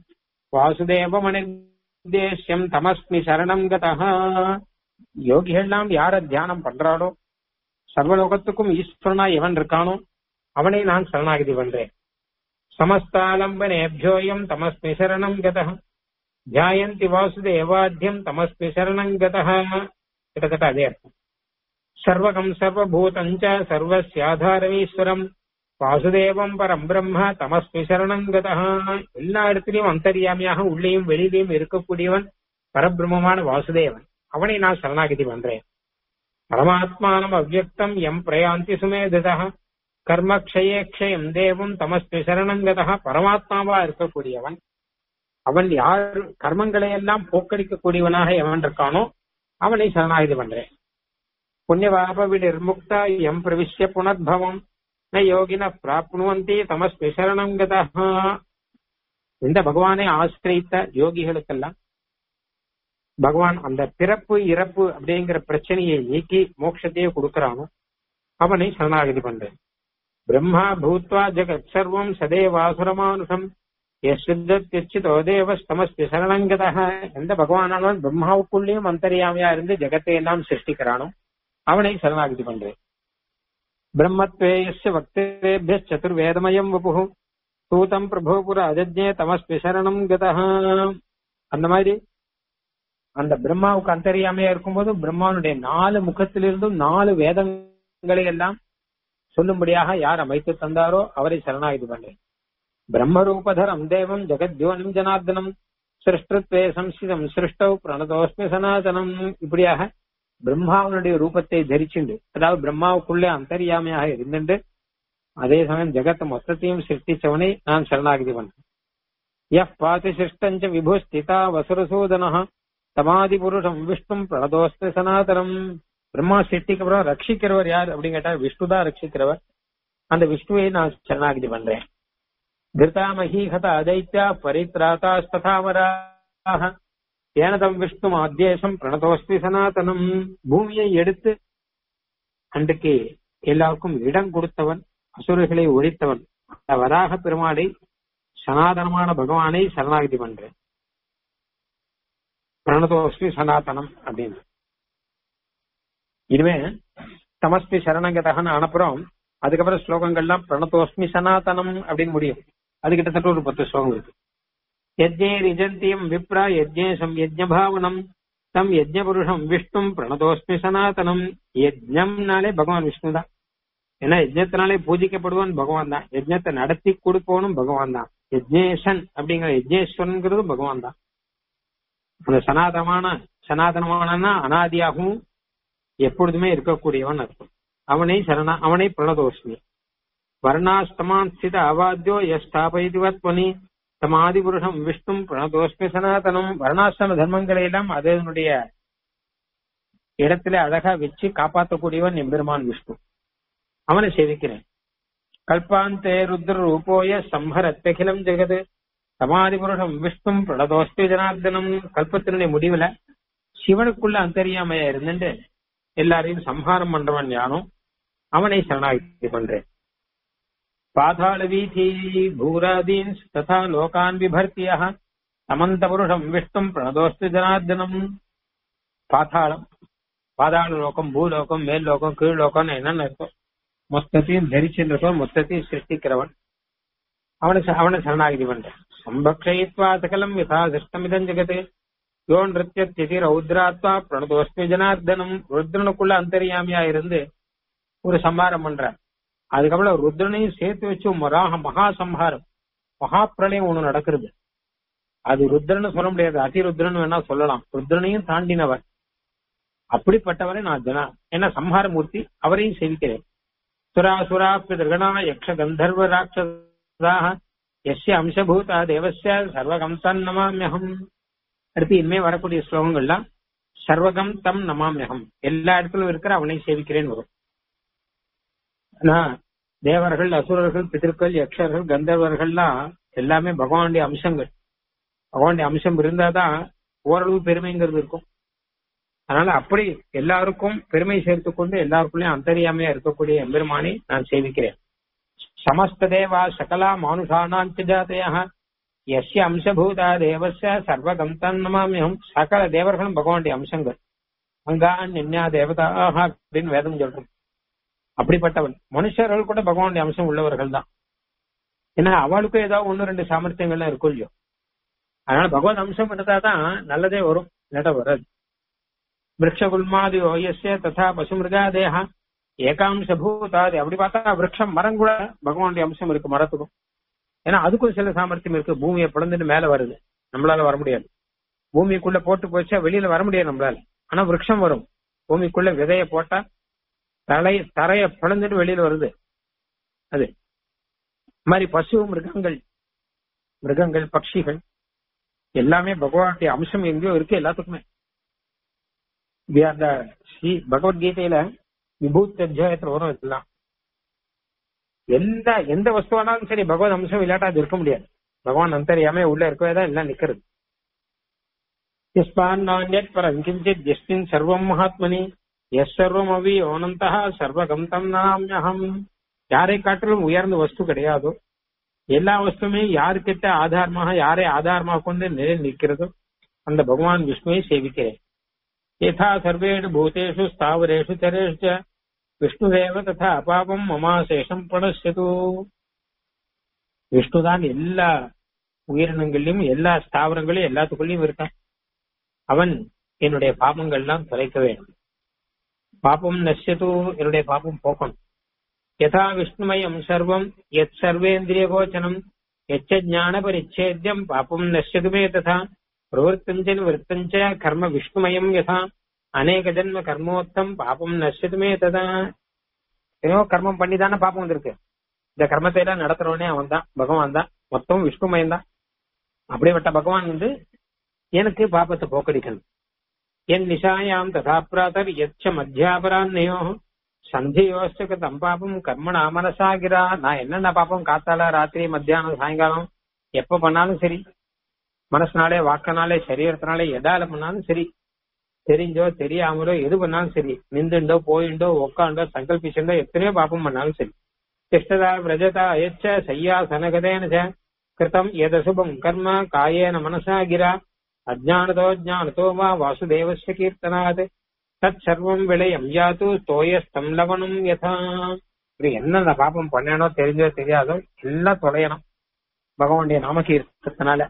வாசுதேவமனிர்தேஷ்யம் தமஸ்மி சரணம் கதஹா யோகிகள்லாம் யார தியானம் பண்றாளோ சர்வலோகத்துக்கும் ஈஸ்வரனா எவன் இருக்கானோ அவனை நான் சரணாகிதி பண்றேன் சமஸ்தாலம்பனேபியோயம் தமஸ்மி சரணம் கதஹ ஜாயந்தி வாசுதேவாத்தியம் தமஸ்மி சரணம் கதஹ கிட்டத்தட்ட அதே அர்த்தம் சர்வகம் சர்வபூதஞ்ச சர்வசியாதாரமீஸ்வரம் வாசுதேவம் பரம் பிரம்ம தமஸ்மி சரணம் கதா எல்லா இடத்திலையும் அந்தரியாமியாக உள்ளேயும் வெளியிலையும் இருக்கக்கூடியவன் பரபிரம்மமான வாசுதேவன் அவனை நான் சரணாகிதி பண்றேன் பரமாத்மானம் அவ்வக்தம் எம் பிரயாந்தி சுமேதா கர்மக்ஷயே க்ஷயம் தேவம் தமஸ்மி சரணம் கதா பரமாத்மாவா இருக்கக்கூடியவன் அவன் யார் கர்மங்களை எல்லாம் போக்கடிக்கக்கூடியவனாக எவன் இருக்கானோ அவனை சரணாகிதி பண்றேன் புண்ணியபாபவினிர்முக்தா எம் பிரவிஷ்ய புனர்பவம் ந யோகின பிராப்னுவந்தி தமஸ்மி சரணம் கதா இந்த பகவானை ஆசிரித்த யோகிகளுக்கெல்லாம் பகவான் அந்த பிறப்பு இறப்பு அப்படிங்கிற பிரச்சனையை நீக்கி மோட்சத்தையே கொடுக்கறானோ அவனை சரணாகதி பண்றேன் பிரம்மா பூத்வா ஜெகத் சர்வம் சதேவாசுரமானுஷம் எச்சிதோ தேவ தமஸ்மி சரணங்கதா எந்த பகவானானவன் பிரம்மாவுக்குள்ளேயும் அந்தரியாமையா இருந்து ஜெகத்தை எல்லாம் சிருஷ்டிக்கிறானோ அவனை சரணாகதி பண்றேன் பிரம்மத்வேயஸ்ய வக்தேபிய சதுர்வேதமயம் வபு தூதம் பிரபோபுர அஜஜ்ஞே தமஸ்மி சரணம் கதா அந்த மாதிரி அந்த பிரம்மாவுக்கு அந்தரியாமையா இருக்கும்போது பிரம்மாவுடைய நாலு முகத்திலிருந்தும் நாலு வேதங்களை எல்லாம் சொல்லும்படியாக யார் அமைத்து தந்தாரோ அவரை சரணாகிதி பண்றேன் பிரம்மரூபதரம் தேவம் ஜெகத்யோனம் ஜனார்தனம் சிருஷ்டத்வே சம்சிதம் சிருஷ்டவ் பிரணதோஸ்மி சனாதனம் இப்படியாக பிரம்மாவனுடைய ரூபத்தை தரிச்சுண்டு அதாவது பிரம்மாவுக்குள்ளே அந்தரியாமையாக இருந்துண்டு அதே சமயம் ஜெகத் மொத்தத்தையும் சிருஷ்டிச்சவனை நான் சரணாகிதி பண்றேன் எஃப் பாதி சிருஷ்டஞ்ச விபு ஸ்திதா வசுரசூதனா தமாதி புருஷம் விஷ்ணும் பிரணதோஸ்மி சனாதனம் பிரம்மா சிருஷ்டிக்கு அப்புறம் ரட்சிக்கிறவர் யார் அப்படின்னு கேட்டா விஷ்ணு தான் ரட்சிக்கிறவர் அந்த விஷ்ணுவை நான் சரணாகிதி பண்றேன் திருதாமஹீஹத அதைத்யா பரித்ராதாஸ்ததாவராக ஏனதம் விஷ்ணு ஆத்தியேசம் பிரணதோஸ்தி சனாதனம் பூமியை எடுத்து அன்றைக்கு எல்லாருக்கும் இடம் கொடுத்தவன் அசுரர்களை ஒழித்தவன் அந்த வராக பெருமாளை சனாதனமான பகவானை சரணாகதி பண்றேன் பிரணதோஸ்மி சனாதனம் அப்படின்னு இதுவே தமஸ்மி சரணங்கதகன்னு அனுப்புறோம் அதுக்கப்புறம் ஸ்லோகங்கள்லாம் பிரணதோஸ்மி சனாதனம் அப்படின்னு முடியும் அது கிட்டத்தட்ட ஒரு பத்து ஸ்லோகம் இருக்கு யஜ்ஞே ரிஜந்தியம் விப்ரா யஜ்ஞேசம் யஜ்ஞபாவனம் தம் யஜ்ஞ புருஷம் விஷ்ணும் பிரணதோஸ்மி சனாதனம் யஜ்ஞம்னாலே பகவான் விஷ்ணு தான் ஏன்னா யஜ்ஞத்தினாலே பூஜிக்கப்படுவான் பகவான் தான் யஜ்ஞத்தை நடத்தி கொடுப்பவனும் பகவான் தான் யஜ்ஞேசன் அப்படிங்கிற யஜ்ஞேஸ்வரன்கிறது பகவான் தான் அந்த சனாதனமான சனாதனமான அனாதியாகவும் எப்பொழுதுமே இருக்கக்கூடியவன் அர்த்தம் அவனை சரணா அவனை பிரணதோஷ்மி வர்ணாஸ்தமான் ஸ்தித அவாத்தியோ யஸ்தாபயிதுவத்வனி தமாதி புருஷம் விஷ்ணும் பிரணதோஷ்மி சனாதனம் வர்ணாசிரம தர்மங்களை எல்லாம் அதனுடைய இடத்துல அழகா வச்சு காப்பாற்றக்கூடியவன் எம்பெருமான் விஷ்ணு அவனை சேவிக்கிறேன் கல்பாந்தே ருத்ர ரூபோய சம்ஹரத்தகிலம் ஜெகது சமாதி புருஷம் விஷ்ணும் பிரணதோஷ்மி ஜனார்தனம் கல்பத்தினுடைய முடிவுல சிவனுக்குள்ள அந்தரியாமையா இருந்துட்டு எல்லாரையும் சம்ஹாரம் பண்றவன் யானோ அவனை சரணாகி பண்றேன் பாதாள வீதி பூராதீன் ததா லோகான் விபர்த்திய சமந்த புருஷம் விஷ்ணும் பிரணதோஸ்து ஜனார்தனம் பாதாளம் பாதாள லோகம் பூலோகம் மேல் லோகம் கீழ் லோகம்னு என்னென்ன இருக்கும் மொத்தத்தையும் தரிச்சிருக்கோம் மொத்தத்தையும் சிருஷ்டிக்கிறவன் அவனை அவனை சரணாகிதி பண்றேன் சம்பக்ஷயித்வா சகலம் யதா சிருஷ்டமிதம் ஜெகது யோ நிருத்தியத்தி ரௌத்ராத்வா பிரணதோஸ்மி ஜனார்தனம் ருத்ரனுக்குள்ள அந்தரியாமியா இருந்து ஒரு சம்ஹாரம் பண்ற அதுக்கப்புறம் ருத்ரனையும் சேர்த்து வச்சு மராக மகா சம்ஹாரம் மகா பிரளயம் ஒண்ணு நடக்கிறது அது ருத்ரன்னு சொல்ல முடியாது அதிருத்ரன் வேணா சொல்லலாம் ருத்ரனையும் தாண்டினவர் அப்படிப்பட்டவரை நான் ஜனா என்ன சம்ஹார மூர்த்தி அவரையும் சேவிக்கிறேன் சுரா சுரா பிதர்கணா யக்ஷ கந்தர்வ ராட்சதாக எஸ்ய அம்சபூதா தேவஸ்ய சர்வகம் தன் நமாமியகம் அடுத்து இனிமே வரக்கூடிய ஸ்லோகங்கள்லாம் சர்வகம் தம் நமாமியகம் எல்லா இடத்திலும் இருக்கிற அவனை சேவிக்கிறேன் வரும் ஆனா தேவர்கள் அசுரர்கள் பிதர்கள் யக்ஷர்கள் கந்தர்வர்கள்லாம் எல்லாமே பகவானுடைய அம்சங்கள் பகவானுடைய அம்சம் இருந்தாதான் ஓரளவு பெருமைங்கிறது இருக்கும் அதனால அப்படி எல்லாருக்கும் பெருமை சேர்த்து கொண்டு எல்லாருக்குள்ளயும் அந்தரியாமையா இருக்கக்கூடிய எம்பெருமானை நான் சேவிக்கிறேன் சமஸ்த தேவா சகலா மானுஷானாம் ஜாதையாக எஸ்ய அம்சபூதா தேவஸ்ய சர்வகம் தன்னமாமியம் சகல தேவர்களும் பகவானுடைய அம்சங்கள் அங்கான் நின்யா தேவதாக அப்படின்னு வேதம் சொல்றோம் அப்படிப்பட்டவன் மனுஷர்கள் கூட பகவானுடைய அம்சம் உள்ளவர்கள் தான் ஏன்னா அவளுக்கும் ஏதாவது ஒன்னு ரெண்டு சாமர்த்தியங்கள்லாம் இருக்கும் இல்லையோ அதனால பகவான் அம்சம் இருந்தாதான் நல்லதே வரும் இல்லாட்டா வராது விரக்ஷகுல்மாதி ஓயஸ்ய ததா பசுமிருகா தேகா ஏகாம்ச பூதாதி அப்படி பார்த்தா விரக்ஷம் மரம் கூட பகவானுடைய அம்சம் இருக்கு மரத்துக்கும் ஏன்னா அதுக்கும் சில சாமர்த்தியம் இருக்கு பூமியை பிளந்துட்டு மேல வருது நம்மளால வர முடியாது பூமிக்குள்ள போட்டு போச்சா வெளியில வர முடியாது நம்மளால ஆனா விரக்ஷம் வரும் பூமிக்குள்ள விதைய போட்டா தலை தரைய பிளந்துட்டு வெளியில வருது அது மாதிரி பசு மிருகங்கள் மிருகங்கள் பட்சிகள் எல்லாமே பகவானுடைய அம்சம் எங்கேயோ இருக்கு எல்லாத்துக்குமே இது அந்த ஸ்ரீ பகவத்கீதையில விபூத் அத்தியாயத்துல வரும் இதெல்லாம் எந்த எந்த வஸ்துவானாலும் சரி பகவத் அம்சம் இல்லாட்டா அது இருக்க முடியாது பகவான் அந்தரியாம உள்ள இருக்கவே தான் எல்லாம் நிக்கிறது யஸ்மான் நான்யத் பரம் கிஞ்சித் எஸ்மின் சர்வம் மகாத்மனி எஸ் சர்வம் அவி ஓனந்தா சர்வகம் தம் நாமியகம் யாரை காட்டிலும் உயர்ந்த வஸ்து கிடையாதோ எல்லா வஸ்துமே யாருக்கிட்ட ஆதாரமாக யாரை ஆதாரமாக கொண்டு நிலை நிற்கிறதோ அந்த பகவான் விஷ்ணுவை சேவிக்கிறேன் யதா சர்வேஷு பூதேஷு ஸ்தாவரேஷு தரேஷு ச விஷ்ணுதேவ ததா அபாபம் மமாசேஷம் பணஸ்யது விஷ்ணுதான் எல்லா உயிரினங்களையும் எல்லா ஸ்தாவரங்களையும் எல்லாத்துக்குள்ளயும் இருக்கான் அவன் என்னுடைய பாபங்கள்லாம் தொலைக்க வேண்டும் பாபம் நஷ்யது என்னுடைய பாபம் போக்கணும் யதா விஷ்ணுமயம் சர்வம் எத் சர்வேந்திரிய கோச்சனம் எச்ச ஞான பரிச்சேத்தியம் பாபம் நஷ்யதுமே ததா பிரவருத்தஞ்ச நிவருத்தஞ்ச கர்ம விஷ்ணுமயம் யதா அநேக ஜென்ம கர்மோத்தம் பாபம் நஷ்யதுமே ததா ஏதோ கர்மம் பண்ணி தானே பாப்பம் வந்திருக்கு இந்த கர்மத்தை எல்லாம் நடத்துறவனே அவன் தான் பகவான் தான் மொத்தம் விஷ்ணுமயம் தான் அப்படிப்பட்ட பகவான் வந்து எனக்கு பாப்பத்தை போக்கடிக்கணும் என் நிஷாயாம் ததா பிராதர் எச்ச மத்தியாபரான்னயோ சந்தி யோசிச்சுக்கு தம் பாப்பம் கர்ம நாமனசாகிறா நான் என்னென்ன பாப்பம் காத்தால ராத்திரி மத்தியானம் சாயங்காலம் எப்ப பண்ணாலும் சரி மனசுனாலே வாக்கனாலே சரீரத்தினாலே எதால பண்ணாலும் சரி தெரிஞ்சோ தெரியாமலோ எது பண்ணாலும் சரி நின்றுண்டோ போயிண்டோ உக்காண்டோ சங்கல்பிச்சுண்டோ எத்தனையோ பாப்பம் பண்ணாலும் சரி திஷ்டதா விரஜதா அயச்ச சையா சனகதேன ச கிருதம் எதசுபம் கர்ம காயேன மனசா கிரா அஜானதோ ஜானதோ வா வாசுதேவஸ்ய கீர்த்தனாத் தத் சர்வம் விளையம் யாத்து தோயஸ்தம் லவனம் யதா இப்படி என்னென்ன பாப்பம் பண்ணனோ தெரிஞ்சோ தெரியாதோ எல்லாம் தொலையணும் பகவானுடைய நாமகீர்த்தனால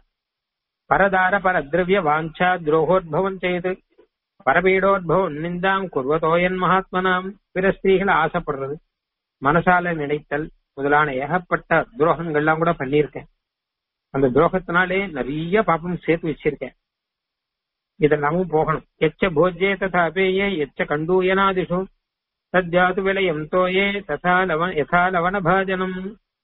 பரதார பரதிரவிய வாஞ்சா துரோகோத்பவம் செய்து பரபீடோத்பவம் நிந்தாம் குர்வதோயன் மகாத்மனாம் பிற ஸ்திரீகளை ஆசைப்படுறது மனசால நினைத்தல் முதலான ஏகப்பட்ட துரோகங்கள்லாம் கூட பண்ணியிருக்கேன் அந்த துரோகத்தினாலே நிறைய பாப்பம் சேர்த்து வச்சிருக்கேன் இதெல்லாமும் போகணும் எச்ச போஜ்யே ததா அபேயே எச்ச கண்டூயனாதிஷு தத்யாது விலையம் தோயே ததா லவ யதா லவன பாஜனம்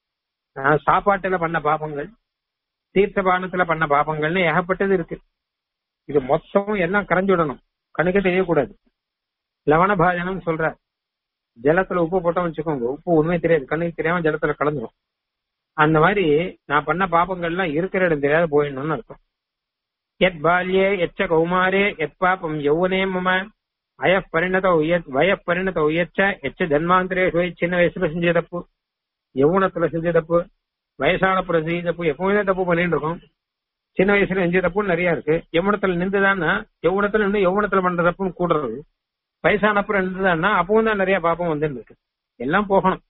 ஆஹ் சாப்பாட்டுல பண்ண பாபங்கள் தீர்த்தபானத்துல பண்ண பாபங்கள்னு ஏகப்பட்டது இருக்கு இது மொத்தம் எல்லாம் கரைஞ்சுடணும் கணக்கு தெரியக்கூடாது லவண பாஜனம் சொல்ற ஜலத்துல உப்பு போட்டோம் வச்சுக்கோங்க உப்பு உண்மை தெரியாது கண்ணுக்கு தெரியாம ஜலத்துல கலந்துரும் அந்த மாதிரி நான் பண்ண பாபங்கள்லாம் இருக்கிற இடம் தெரியாத போயிடணும்னு அர்த்தம் எத் பால்யே எச்ச கௌமாரே எத் பாபம் யௌவனே மம அய பரிணத உயத் வய பரிணத உயச்ச எச்ச ஜன்மாந்திரே சின்ன வயசுல செஞ்ச தப்பு யௌவனத்துல செஞ்ச தப்பு வயசானப்புறம் செஞ்ச தப்பு எப்பவுமே தப்பு பண்ணிட்டு இருக்கோம் சின்ன வயசுல செஞ்ச தப்பு நிறைய இருக்கு யமுனத்துல நின்றுதான்னா யௌவனத்துல நின்று யௌவனத்துல பண்ற தப்புன்னு கூடுறது வயசானப்புறம் இருந்ததுன்னா அப்பவும் தான் நிறைய பாப்பம் வந்து இருக்கு எல்லாம் போகணும்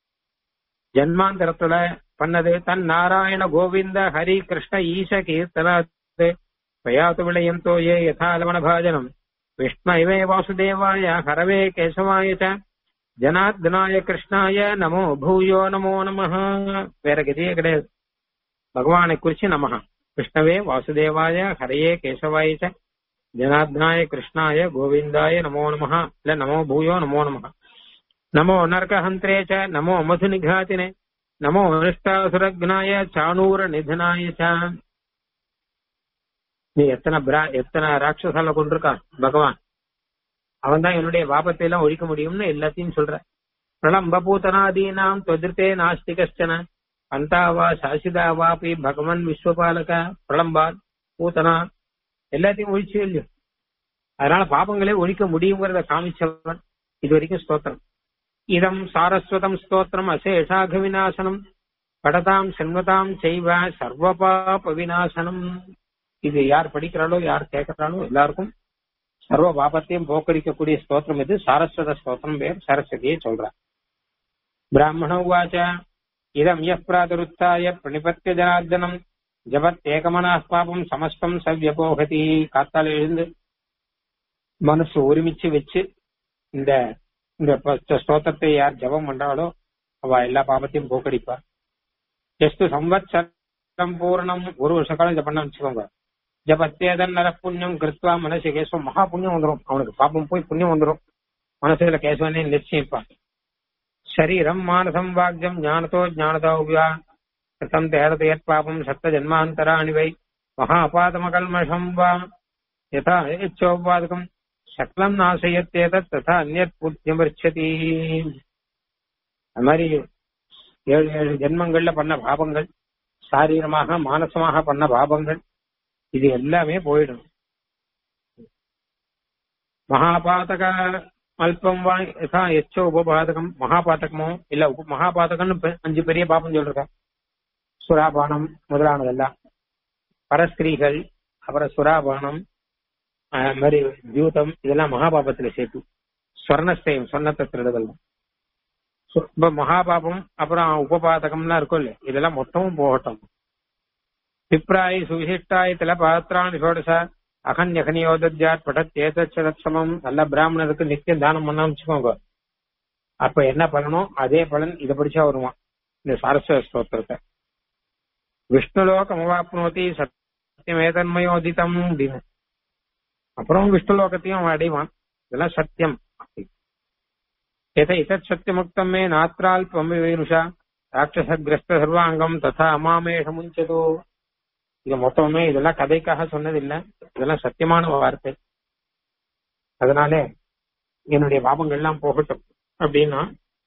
ஜன்மாந்தரத்துல பண்ணது தன் நாராயண கோவிந்த ஹரி கிருஷ்ண ஈச கீர்த்தனாத் பயாத்து விளையந்தோ ஏ யதாலவன பாஜனம் விஷ்ணவே வாசுதேவாய ஹரவே கேசவாய ச ஜனார்தனாய கிருஷ்ணாய நமோ பூயோ நமோ நமஹ வேற கதியே கிடையாது பகவானை குறிச்சு நமஹ விஷ்ணவே வாசுதேவாய ஹரையே கேசவாய ச ஜனார்தனாய கிருஷ்ணாய கோவிந்தாய நமோ நமஹ இல்ல நமோ பூயோ நமோ நமஹ நமோ நரகஹந்திரே ச நமோ மது நிகாதினே நமோ அனிஷ்டாசுரக்னாய சாணூர நிதனாய ச நீ எத்தனை பிரா எத்தனை ராட்சசால கொண்டிருக்கான் பகவான் அவன் தான் என்னுடைய பாபத்தை எல்லாம் ஒழிக்க முடியும்னு எல்லாத்தையும் சொல்ற பிரளம்ப பூதனாதீனாம் தொதிர்த்தே நாஸ்தி கஷ்டன அந்தாவா சாசிதாவாபி பகவன் விஸ்வபாலக பிரளம்பா பூதனா எல்லாத்தையும் ஒழிச்சு இல்லையோ அதனால பாபங்களே ஒழிக்க முடியுங்கிறத காமிச்சவன் இது வரைக்கும் ஸ்தோத்திரம் இதம் சாரஸ்வதம் ஸ்தோத்திரம் அசேஷாக விநாசனம் படதாம் சென்வதாம் செய்வ சர்வபாப விநாசனம் இது யார் படிக்கிறாளோ யார் கேட்கிறாளோ எல்லாருக்கும் சர்வ பாபத்தையும் போக்கடிக்கக்கூடிய ஸ்தோத்திரம் இது சாரஸ்வத ஸ்தோத்திரம் பேர் சரஸ்வதியை சொல்ற பிராமண உவாச்ச இதம் யப் பிராதுருத்தாய பிரணிபத்திய ஜனார்தனம் ஜபத் ஏகமனா பாபம் சமஸ்தம் சவ்யபோகதி காத்தால எழுந்து மனசு ஒருமிச்சு வச்சு இந்த இந்த ப- ஸ்தோத்திரத்தை யார் ஜபம் பண்றாளோ அவ எல்லா பாபத்தையும் போக்கடிப்பா எஸ்து சம்வத்சரம் பூரணம் ஒரு வருஷ காலம் இதை பண்ண வச்சுக்கோங்க ஜபத்தேதன் நர புண்ணியம் கிருத்வா மனசு கேசவம் மகா புண்ணியம் வந்துடும் அவனுக்கு பாப்பம் போய் புண்ணியம் வந்துடும் மனசுல கேசவனே நிச்சயிப்பான் சரீரம் மானசம் வாக்யம் ஞானத்தோ ஞானதோ உபயா கிருத்தம் தேரதயத் பாபம் சப்த ஜன்மாந்தராணி வை மகா அபாதமகல்மஷம் வா யதா இச்சோபாதகம் சக்லம் நாசயத்தேதத் ததா அந்நியத் புத்தியமர்ச்சதி அது மாதிரி ஏழு ஏழு ஜென்மங்கள்ல பண்ண பாபங்கள் சாரீரமாக மானசமாக பண்ண பாபங்கள் இது எல்லாமே போயிடும் மகாபாதக அல்பம் வா யதா எச்சோ உபபாதகம் மகாபாதகமோ இல்ல உப மகாபாதகம்னு பெ- அஞ்சு பெரிய பாபம் சொல்றேன் சுராபானம் முதலானதெல்லாம் பரஸ்திரீகள் அப்புறம் சுராபானம் அது மாதிரி ஜூதம் இதெல்லாம் மகாபாபத்துல சேர்த்து ஸ்வர்ணஸ்தயம் சொன்னத்தை திருடுதல் சு- இப்ப மகாபாபம் அப்புறம் உபபாதகம்லாம் இருக்கும் இல்ல இதெல்லாம் மொத்தமும் போகட்டும் பிப்ராய் சுவிசிஷ்டாய் தில பாத்திரான் ஷோடச அகன்யகனியோதத்யாத் படத்தேதச்சதமம் நல்ல பிராமணருக்கு நித்தியம் தானம் பண்ணா வச்சுக்கோங்க அப்ப என்ன பண்ணணும் அதே பலன் இதை படிச்சா வருமா இந்த சாரஸ்வத ஸ்தோத்திரத்தை விஷ்ணுலோகமவாப்னோதி சத்தியமேதன்மயோதிதம் அப்படின்னு அப்புறம் விஷ்ணுலோகத்தையும் அவன் அடைவான் இதெல்லாம் சத்தியம் எதை இதத் சத்தியமுக்தம் மே நாத்ரால்பம் வினுஷா ராட்சசகிரஸ்த சர்வாங்கம் ததா அமாமேஷ முஞ்சதோ இது மொத்தமே இதெல்லாம் கதைக்காக சொன்னது இல்ல இதெல்லாம் சத்தியமான வார்த்தை அதனாலே என்னுடைய பாபங்கள் எல்லாம் போகட்டும் அப்படின்னா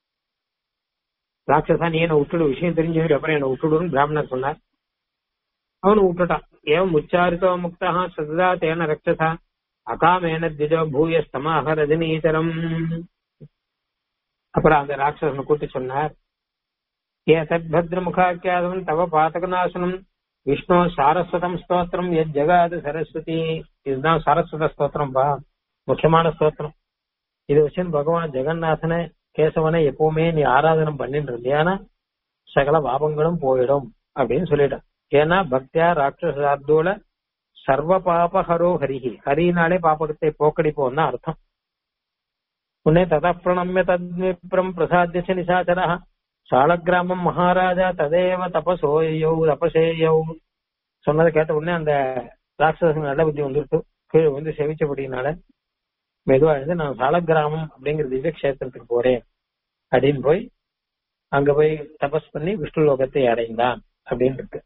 ராட்சசா நீ என்ன விட்டுடு விஷயம் தெரிஞ்சதுக்கு அப்புறம் என்ன விட்டுடுன்னு பிராமணர் சொன்னார் அவனு விட்டுட்டான் ஏன் உச்சாரித்தோ முக்தா சதா தேன ரக்ஷசா அகாமேன திஜோ பூய ஸ்தமாக ரஜினீதரம் அப்புறம் அந்த ராட்சசனை கூட்டு சொன்னார் ஏ தத் பத்ர முகாக்கியாதம் தவ பாத்தகநாசனம் விஷ்ணு சாரஸ்வதம் ஸ்தோத்திரம் எத் ஜகாது சரஸ்வதி இதுதான் சாரஸ்வத ஸ்தோத்திரம் பா முக்கியமான ஸ்தோத்திரம் இது வச்சு பகவான் ஜெகநாதனை கேசவனை எப்பவுமே நீ ஆராதனம் பண்ணிட்டு இருந்தியானா சகல பாபங்களும் போயிடும் அப்படின்னு சொல்லிட்டான் ஏன்னா பக்தியா ராட்சசார்தூல சர்வ பாப ஹரோ ஹரிஹி ஹரினாலே பாபத்தை போக்கடிப்போம்னு அர்த்தம் உன்னே ததா பிரணம்ய தத்விப்ரம் பிரசாத்திய நிசாச்சரா சாலக்கிராமம் மகாராஜா ததேவ தபசோயோ தபசேயோ சொன்னதை கேட்ட உடனே அந்த ராட்சசன் நல்ல புத்தி வந்துருட்டு கீழே வந்து செவிச்சபடினால மெதுவா எழுந்து நான் சாலக்கிராமம் அப்படிங்கிற திவ்ய கஷேத்திரத்துக்கு போறேன் அப்படின்னு போய் அங்க போய் தபஸ் பண்ணி விஷ்ணு லோகத்தை அடைந்தான் அப்படின்னு இருக்கு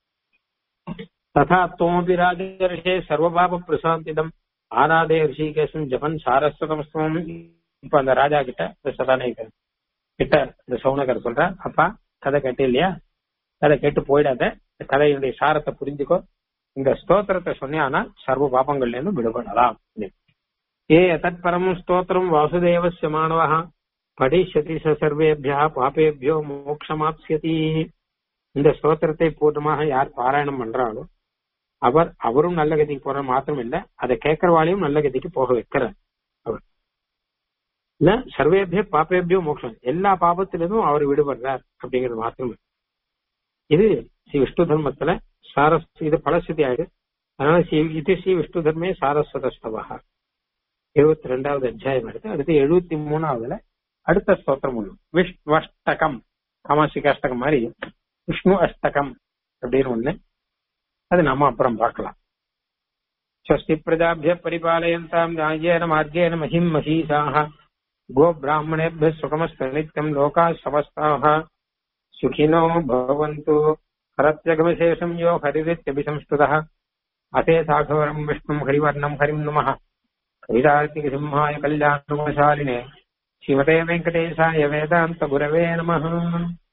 ததா தோமபி ராஜர்ஷே சர்வபாப பிரசாந்திதம் ஆராதே ரிஷிகேசன் ஜபன் சாரஸ்வதம் இப்ப அந்த ராஜா கிட்ட இந்த சதாநாயகர் கிட்ட இந்த சௌனகர் சொல்ற அப்பா கதை கேட்டு இல்லையா கதை கேட்டு போயிடாத இந்த கதையினுடைய சாரத்தை புரிஞ்சுக்கோ இந்த ஸ்தோத்திரத்தை சொன்னியானா சர்வ பாபங்கள்ல இருந்து விடுபடலாம் ஏ தத் பரம் ஸ்தோத்திரம் வாசுதேவஸ்ய மாணவ படிஷதி ச சர்வேபியா பாபேபியோ மோட்சமாப்சியதி இந்த ஸ்தோத்திரத்தை பூர்ணமாக யார் பாராயணம் பண்றாளோ அவர் அவரும் நல்ல கதிக்கு போற மாத்திரம் இல்ல அதை கேட்கறவாளையும் நல்ல கதிக்கு போக வைக்கிறார் அவர் இல்ல சர்வேபிய பாப்பேபியோ மோட்சம் எல்லா பாபத்திலிருந்தும் அவர் விடுபடுறார் அப்படிங்கிறது மாத்திரம் இல்ல. இது ஸ்ரீ விஷ்ணு தர்மத்துல சாரஸ் இது பலஸ்திதி ஆயிடு அதனால ஸ்ரீ இது ஸ்ரீ விஷ்ணு தர்மே சாரஸ்வதஸ்தவா இருபத்தி ரெண்டாவது அத்தியாயம் எடுத்து அடுத்து எழுபத்தி மூணாவதுல அடுத்த ஸ்தோத்திரம் ஒண்ணு விஷ்வஷ்டகம் காமாசிக அஷ்டகம் மாதிரி விஷ்ணு அஷ்டகம் அப்படின்னு ஒண்ணு அது நாம அப்புறம் பார்க்கலாம் ஸ்வஸ்தி பிரஜாபிய பரிபாலயந்தாம் ராஜ்யேன மார்கேன மகிம் மகீசாக கோ பிராமணேபிய சுகமஸ்த நித்யம் லோகா சமஸ்தாக சுகினோ பவந்து ஹரத்யகமசேஷம் யோ ஹரிரித்யபிசம்ஸ்துதः அசே சாகவரம் விஷ்ணும் ஹரிவர்ணம் ஹரிம் நமः கவிதார்த்திக சிம்ஹாய கல்யாணகுணசாலினே ஸ்ரீமதே வெங்கடேசாய வேதாந்த குரவே நமः